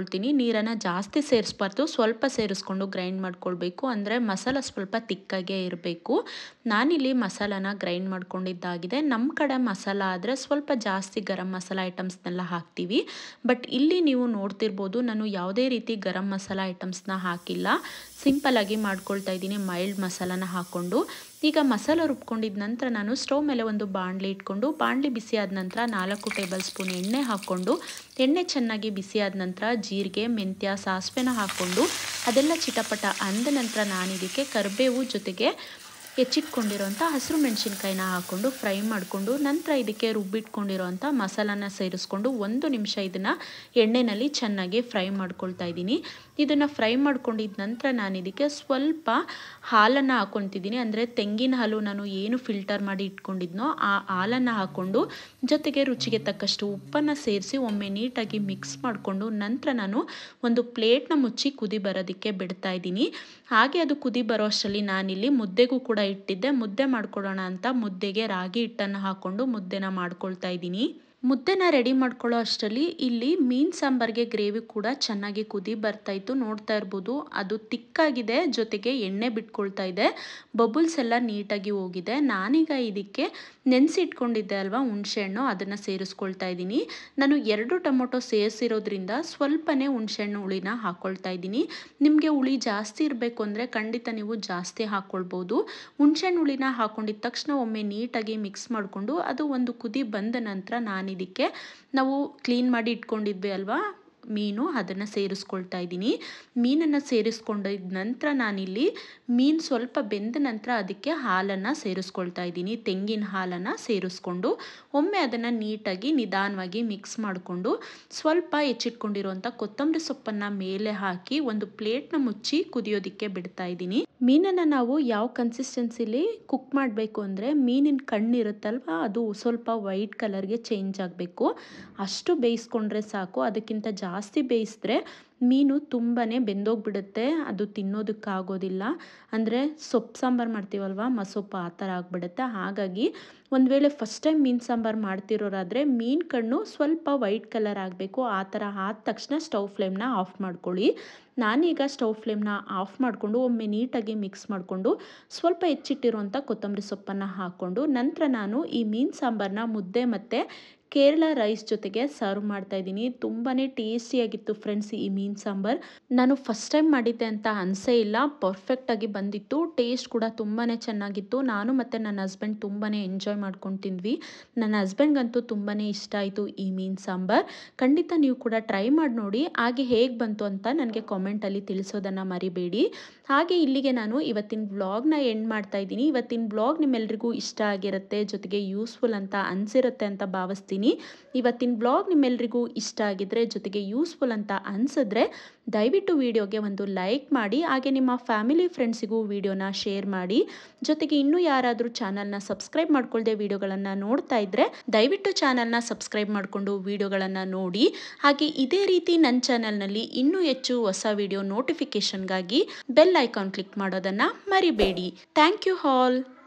ಸೇರಿಸ್ಕೊಳ್ತೀನಿ ನೀರನ್ನು ಜಾಸ್ತಿ ಸೇರಿಸ್ಬಾರ್ದು ಸ್ವಲ್ಪ ಸೇರಿಸ್ಕೊಂಡು ಗ್ರೈಂಡ್ ಮಾಡ್ಕೊಳ್ಬೇಕು ಅಂದರೆ ಮಸಾಲ ಸ್ವಲ್ಪ ತಿಕ್ಕಾಗೇ ಇರಬೇಕು ನಾನಿಲ್ಲಿ ಮಸಾಲಾನ ಗ್ರೈಂಡ್ ಮಾಡ್ಕೊಂಡಿದ್ದಾಗಿದೆ ನಮ್ಮ ಕಡೆ ಮಸಾಲ ಆದರೆ ಸ್ವಲ್ಪ ಜಾಸ್ತಿ ಗರಂ ಮಸಾಲ ಐಟಮ್ಸ್ನೆಲ್ಲ ಹಾಕ್ತೀವಿ ಬಟ್ ಇಲ್ಲಿ ನೀವು ನೋಡ್ತಿರ್ಬೋದು ನಾನು ಯಾವುದೇ ರೀತಿ ಗರಂ ಮಸಾಲ ಐಟಮ್ಸ್ನ ಹಾಕಿಲ್ಲ ಸಿಂಪಲಾಗಿ ಮಾಡ್ಕೊಳ್ತಾ ಇದ್ದೀನಿ ಮೈಲ್ಡ್ ಮಸಾಲಾನ ಹಾಕ್ಕೊಂಡು ಈಗ ಮಸಾಲ ರುಬ್ಕೊಂಡಿದ ನಂತರ ನಾನು ಸ್ಟವ್ ಮೇಲೆ ಒಂದು ಬಾಣಲಿ ಇಟ್ಕೊಂಡು ಬಾಣಲಿ ಬಿಸಿ ಆದ ನಂತರ ನಾಲ್ಕು ಟೇಬಲ್ ಸ್ಪೂನ್ ಎಣ್ಣೆ ಹಾಕ್ಕೊಂಡು ಎಣ್ಣೆ ಚೆನ್ನಾಗಿ ಬಿಸಿ ಆದ ನಂತರ ಜೀರಿಗೆ ಮೆಂತ್ಯ ಸಾಸಿವೆನ ಹಾಕ್ಕೊಂಡು ಅದೆಲ್ಲ ಚಿಟಪಟ ಅಂದ ನಂತರ ನಾನು ಇದಕ್ಕೆ ಕರಿಬೇವು ಜೊತೆಗೆ ಹೆಚ್ಚಿಟ್ಕೊಂಡಿರೋಂಥ ಹಸಿರು ಮೆಣಸಿನ್ಕಾಯಿನ ಹಾಕ್ಕೊಂಡು ಫ್ರೈ ಮಾಡಿಕೊಂಡು ನಂತರ ಇದಕ್ಕೆ ರುಬ್ಬಿಟ್ಕೊಂಡಿರೋಂಥ ಮಸಾಲಾನ ಸೇರಿಸ್ಕೊಂಡು ಒಂದು ನಿಮಿಷ ಇದನ್ನು ಎಣ್ಣೆಯಲ್ಲಿ ಚೆನ್ನಾಗಿ ಫ್ರೈ ಮಾಡ್ಕೊಳ್ತಾ ಇದ್ದೀನಿ ಇದನ್ನು ಫ್ರೈ ಮಾಡ್ಕೊಂಡಿದ್ದ ನಂತರ ನಾನು ಇದಕ್ಕೆ ಸ್ವಲ್ಪ ಹಾಲನ್ನು ಹಾಕ್ಕೊತಿದ್ದೀನಿ ಅಂದರೆ ತೆಂಗಿನ ಹಾಲು ನಾನು ಏನು ಫಿಲ್ಟರ್ ಮಾಡಿ ಇಟ್ಕೊಂಡಿದ್ನೋ ಆ ಹಾಲನ್ನು ಹಾಕ್ಕೊಂಡು ಜೊತೆಗೆ ರುಚಿಗೆ ತಕ್ಕಷ್ಟು ಉಪ್ಪನ್ನು ಸೇರಿಸಿ ಒಮ್ಮೆ ನೀಟಾಗಿ ಮಿಕ್ಸ್ ಮಾಡಿಕೊಂಡು ನಂತರ ನಾನು ಒಂದು ಪ್ಲೇಟ್ನ ಮುಚ್ಚಿ ಕುದಿ ಬರೋದಕ್ಕೆ ಬಿಡ್ತಾ ಇದ್ದೀನಿ ಹಾಗೆ ಅದು ಕುದಿ ಬರೋ ಅಷ್ಟರಲ್ಲಿ ನಾನಿಲ್ಲಿ ಮುದ್ದೆಗೂ ಕೂಡ ಇಟ್ಟಿದ್ದೆ ಮುದ್ದೆ ಮಾಡ್ಕೊಳ್ಳೋಣ ಅಂತ ಮುದ್ದೆಗೆ ರಾಗಿ ಹಿಟ್ಟನ್ನು ಹಾಕ್ಕೊಂಡು ಮುದ್ದೆನ ಮಾಡ್ಕೊಳ್ತಾ ಇದ್ದೀನಿ ಮುದ್ದೆನ ರೆಡಿ ಮಾಡ್ಕೊಳ್ಳೋ ಅಷ್ಟರಲ್ಲಿ ಇಲ್ಲಿ ಮೀನು ಸಾಂಬಾರಿಗೆ ಗ್ರೇವಿ ಕೂಡ ಚೆನ್ನಾಗಿ ಕುದಿ ಬರ್ತಾಯಿತ್ತು ನೋಡ್ತಾ ಇರ್ಬೋದು ಅದು ತಿಕ್ಕಾಗಿದೆ ಜೊತೆಗೆ ಎಣ್ಣೆ ಬಿಟ್ಕೊಳ್ತಾ ಇದೆ ಬಬುಲ್ಸ್ ಎಲ್ಲ ನೀಟಾಗಿ ಹೋಗಿದೆ ನಾನೀಗ ಇದಕ್ಕೆ ನೆನೆಸಿಟ್ಕೊಂಡಿದ್ದೆ ಅಲ್ವಾ ಹುಣಸೆಹಣ್ಣು ಅದನ್ನು ಸೇರಿಸ್ಕೊಳ್ತಾ ಇದ್ದೀನಿ ನಾನು ಎರಡು ಟೊಮೊಟೊ ಸೇರಿಸಿರೋದ್ರಿಂದ ಸ್ವಲ್ಪನೇ ಹುಣಸೆಹಣ್ಣು ಹುಳಿನ ಹಾಕ್ಕೊಳ್ತಾ ಇದ್ದೀನಿ ನಿಮಗೆ ಹುಳಿ ಜಾಸ್ತಿ ಇರಬೇಕು ಅಂದರೆ ಖಂಡಿತ ನೀವು ಜಾಸ್ತಿ ಹಾಕ್ಕೊಳ್ಬೋದು ಹುಣಸೆಹಣ್ಣು ಹುಳಿನ ಹಾಕ್ಕೊಂಡಿದ ತಕ್ಷಣ ಒಮ್ಮೆ ನೀಟಾಗಿ ಮಿಕ್ಸ್ ಮಾಡಿಕೊಂಡು ಅದು ಒಂದು ಕುದಿ ಬಂದ ನಂತರ ನಾನು ಇದಕ್ಕೆ ನಾವು ಕ್ಲೀನ್ ಮಾಡಿ ಇಟ್ಕೊಂಡಿದ್ವಿ ಅಲ್ವಾ ಮೀನು ಅದನ್ನು ಸೇರಿಸ್ಕೊಳ್ತಾ ಇದ್ದೀನಿ ಮೀನನ್ನು ಸೇರಿಸ್ಕೊಂಡಿದ ನಂತರ ನಾನಿಲ್ಲಿ ಮೀನು ಸ್ವಲ್ಪ ಬೆಂದ ನಂತರ ಅದಕ್ಕೆ ಹಾಲನ್ನು ಸೇರಿಸ್ಕೊಳ್ತಾ ಇದ್ದೀನಿ ತೆಂಗಿನ ಹಾಲನ್ನು ಸೇರಿಸ್ಕೊಂಡು ಒಮ್ಮೆ ಅದನ್ನು ನೀಟಾಗಿ ನಿಧಾನವಾಗಿ ಮಿಕ್ಸ್ ಮಾಡಿಕೊಂಡು ಸ್ವಲ್ಪ ಹೆಚ್ಚಿಟ್ಕೊಂಡಿರುವಂಥ ಕೊತ್ತಂಬರಿ ಸೊಪ್ಪನ್ನು ಮೇಲೆ ಹಾಕಿ ಒಂದು ಪ್ಲೇಟ್ನ ಮುಚ್ಚಿ ಕುದಿಯೋದಕ್ಕೆ ಬಿಡ್ತಾ ಇದ್ದೀನಿ ಮೀನನ್ನು ನಾವು ಯಾವ ಕನ್ಸಿಸ್ಟೆನ್ಸಿಲಿ ಕುಕ್ ಮಾಡಬೇಕು ಅಂದರೆ ಮೀನಿನ ಕಣ್ಣಿರುತ್ತಲ್ವ ಅದು ಸ್ವಲ್ಪ ವೈಟ್ ಕಲರ್ಗೆ ಚೇಂಜ್ ಆಗಬೇಕು ಅಷ್ಟು ಬೇಯಿಸ್ಕೊಂಡ್ರೆ ಸಾಕು ಅದಕ್ಕಿಂತ ಜಾಸ್ತಿ ಬೇಯಿಸಿದ್ರೆ ಮೀನು ತುಂಬಾ ಬೆಂದೋಗ್ಬಿಡುತ್ತೆ ಅದು ತಿನ್ನೋದಕ್ಕಾಗೋದಿಲ್ಲ ಅಂದರೆ ಸೊಪ್ಪು ಸಾಂಬಾರು ಮಾಡ್ತೀವಲ್ವ ಮಸೊಪ್ಪು ಆ ಥರ ಆಗಿಬಿಡುತ್ತೆ ಹಾಗಾಗಿ ಒಂದು ವೇಳೆ ಫಸ್ಟ್ ಟೈಮ್ ಮೀನು ಸಾಂಬಾರು ಮಾಡ್ತಿರೋರಾದರೆ ಮೀನು ಕಣ್ಣು ಸ್ವಲ್ಪ ವೈಟ್ ಕಲರ್ ಆಗಬೇಕು ಆ ಥರ ಆದ ತಕ್ಷಣ ಸ್ಟವ್ ಫ್ಲೇಮ್ನ ಆಫ್ ಮಾಡ್ಕೊಳ್ಳಿ ನಾನೀಗ ಸ್ಟವ್ ಫ್ಲೇಮ್ನ ಆಫ್ ಮಾಡಿಕೊಂಡು ಒಮ್ಮೆ ನೀಟಾಗಿ ಮಿಕ್ಸ್ ಮಾಡಿಕೊಂಡು ಸ್ವಲ್ಪ ಹೆಚ್ಚಿಟ್ಟಿರುವಂಥ ಕೊತ್ತಂಬರಿ ಸೊಪ್ಪನ್ನು ಹಾಕ್ಕೊಂಡು ನಂತರ ನಾನು ಈ ಮೀನು ಸಾಂಬಾರನ್ನ ಮುದ್ದೆ ಮತ್ತು ಕೇರಳ ರೈಸ್ ಜೊತೆಗೆ ಸರ್ವ್ ಮಾಡ್ತಾ ಇದ್ದೀನಿ ತುಂಬಾ ಟೇಸ್ಟಿಯಾಗಿತ್ತು ಫ್ರೆಂಡ್ಸ್ ಈ ಮೀನು ಸಾಂಬಾರು ನಾನು ಫಸ್ಟ್ ಟೈಮ್ ಮಾಡಿದ್ದೆ ಅಂತ ಅನಿಸೇ ಇಲ್ಲ ಪರ್ಫೆಕ್ಟಾಗಿ ಬಂದಿತ್ತು ಟೇಸ್ಟ್ ಕೂಡ ತುಂಬಾ ಚೆನ್ನಾಗಿತ್ತು ನಾನು ಮತ್ತು ನನ್ನ ಹಸ್ಬೆಂಡ್ ತುಂಬಾ ಎಂಜಾಯ್ ಮಾಡ್ಕೊಂಡು ತಿಂದ್ವಿ ನನ್ನ ಹಸ್ಬೆಂಡ್ಗಂತೂ ತುಂಬಾ ಇಷ್ಟ ಆಯಿತು ಈ ಮೀನು ಸಾಂಬಾರು ಖಂಡಿತ ನೀವು ಕೂಡ ಟ್ರೈ ಮಾಡಿ ನೋಡಿ ಹಾಗೆ ಹೇಗೆ ಬಂತು ಅಂತ ನನಗೆ ಕಾಮೆಂಟಲ್ಲಿ ತಿಳಿಸೋದನ್ನು ಮರಿಬೇಡಿ ಹಾಗೆ ಇಲ್ಲಿಗೆ ನಾನು ಇವತ್ತಿನ ವ್ಲಾಗ್ನ ಎಂಡ್ ಮಾಡ್ತಾ ಇದ್ದೀನಿ ಇವತ್ತಿನ ವ್ಲಾಗ್ ನಿಮ್ಮೆಲ್ರಿಗೂ ಇಷ್ಟ ಆಗಿರುತ್ತೆ ಜೊತೆಗೆ ಯೂಸ್ಫುಲ್ ಅಂತ ಅನಿಸಿರುತ್ತೆ ಅಂತ ಭಾವಿಸ್ತೀನಿ ಇವತ್ತಿನ ಬ್ಲಾಗ್ ನಿಮ್ಮೆಲ್ರಿಗೂ ಇಷ್ಟ ಆಗಿದ್ರೆ ಜೊತೆಗೆ ಯೂಸ್ಫುಲ್ ಅಂತ ಅನಿಸಿದ್ರೆ ದಯವಿಟ್ಟು ವಿಡಿಯೋಗೆ ಒಂದು ಲೈಕ್ ಮಾಡಿ ಹಾಗೆ ನಿಮ್ಮ ಫ್ಯಾಮಿಲಿ ಫ್ರೆಂಡ್ಸಿಗೂ ವಿಡಿಯೋನ ಶೇರ್ ಮಾಡಿ ಜೊತೆಗೆ ಇನ್ನೂ ಯಾರಾದರೂ ಚಾನಲ್ನ ಸಬ್ಸ್ಕ್ರೈಬ್ ಮಾಡ್ಕೊಳ್ದೆ ವಿಡಿಯೋಗಳನ್ನು ನೋಡ್ತಾ ಇದ್ದರೆ ದಯವಿಟ್ಟು ಚಾನಲ್ನ ಸಬ್ಸ್ಕ್ರೈಬ್ ಮಾಡಿಕೊಂಡು ವಿಡಿಯೋಗಳನ್ನು ನೋಡಿ ಹಾಗೆ ಇದೇ ರೀತಿ ನನ್ನ ಚಾನಲ್ನಲ್ಲಿ ಇನ್ನೂ ಹೆಚ್ಚು ಹೊಸ ವಿಡಿಯೋ ನೋಟಿಫಿಕೇಷನ್ಗಾಗಿ ಬೆಲ್ ಐಕಾನ್ ಕ್ಲಿಕ್ ಮಾಡೋದನ್ನು ಮರಿಬೇಡಿ ಥ್ಯಾಂಕ್ ಯು ಹಾಲ್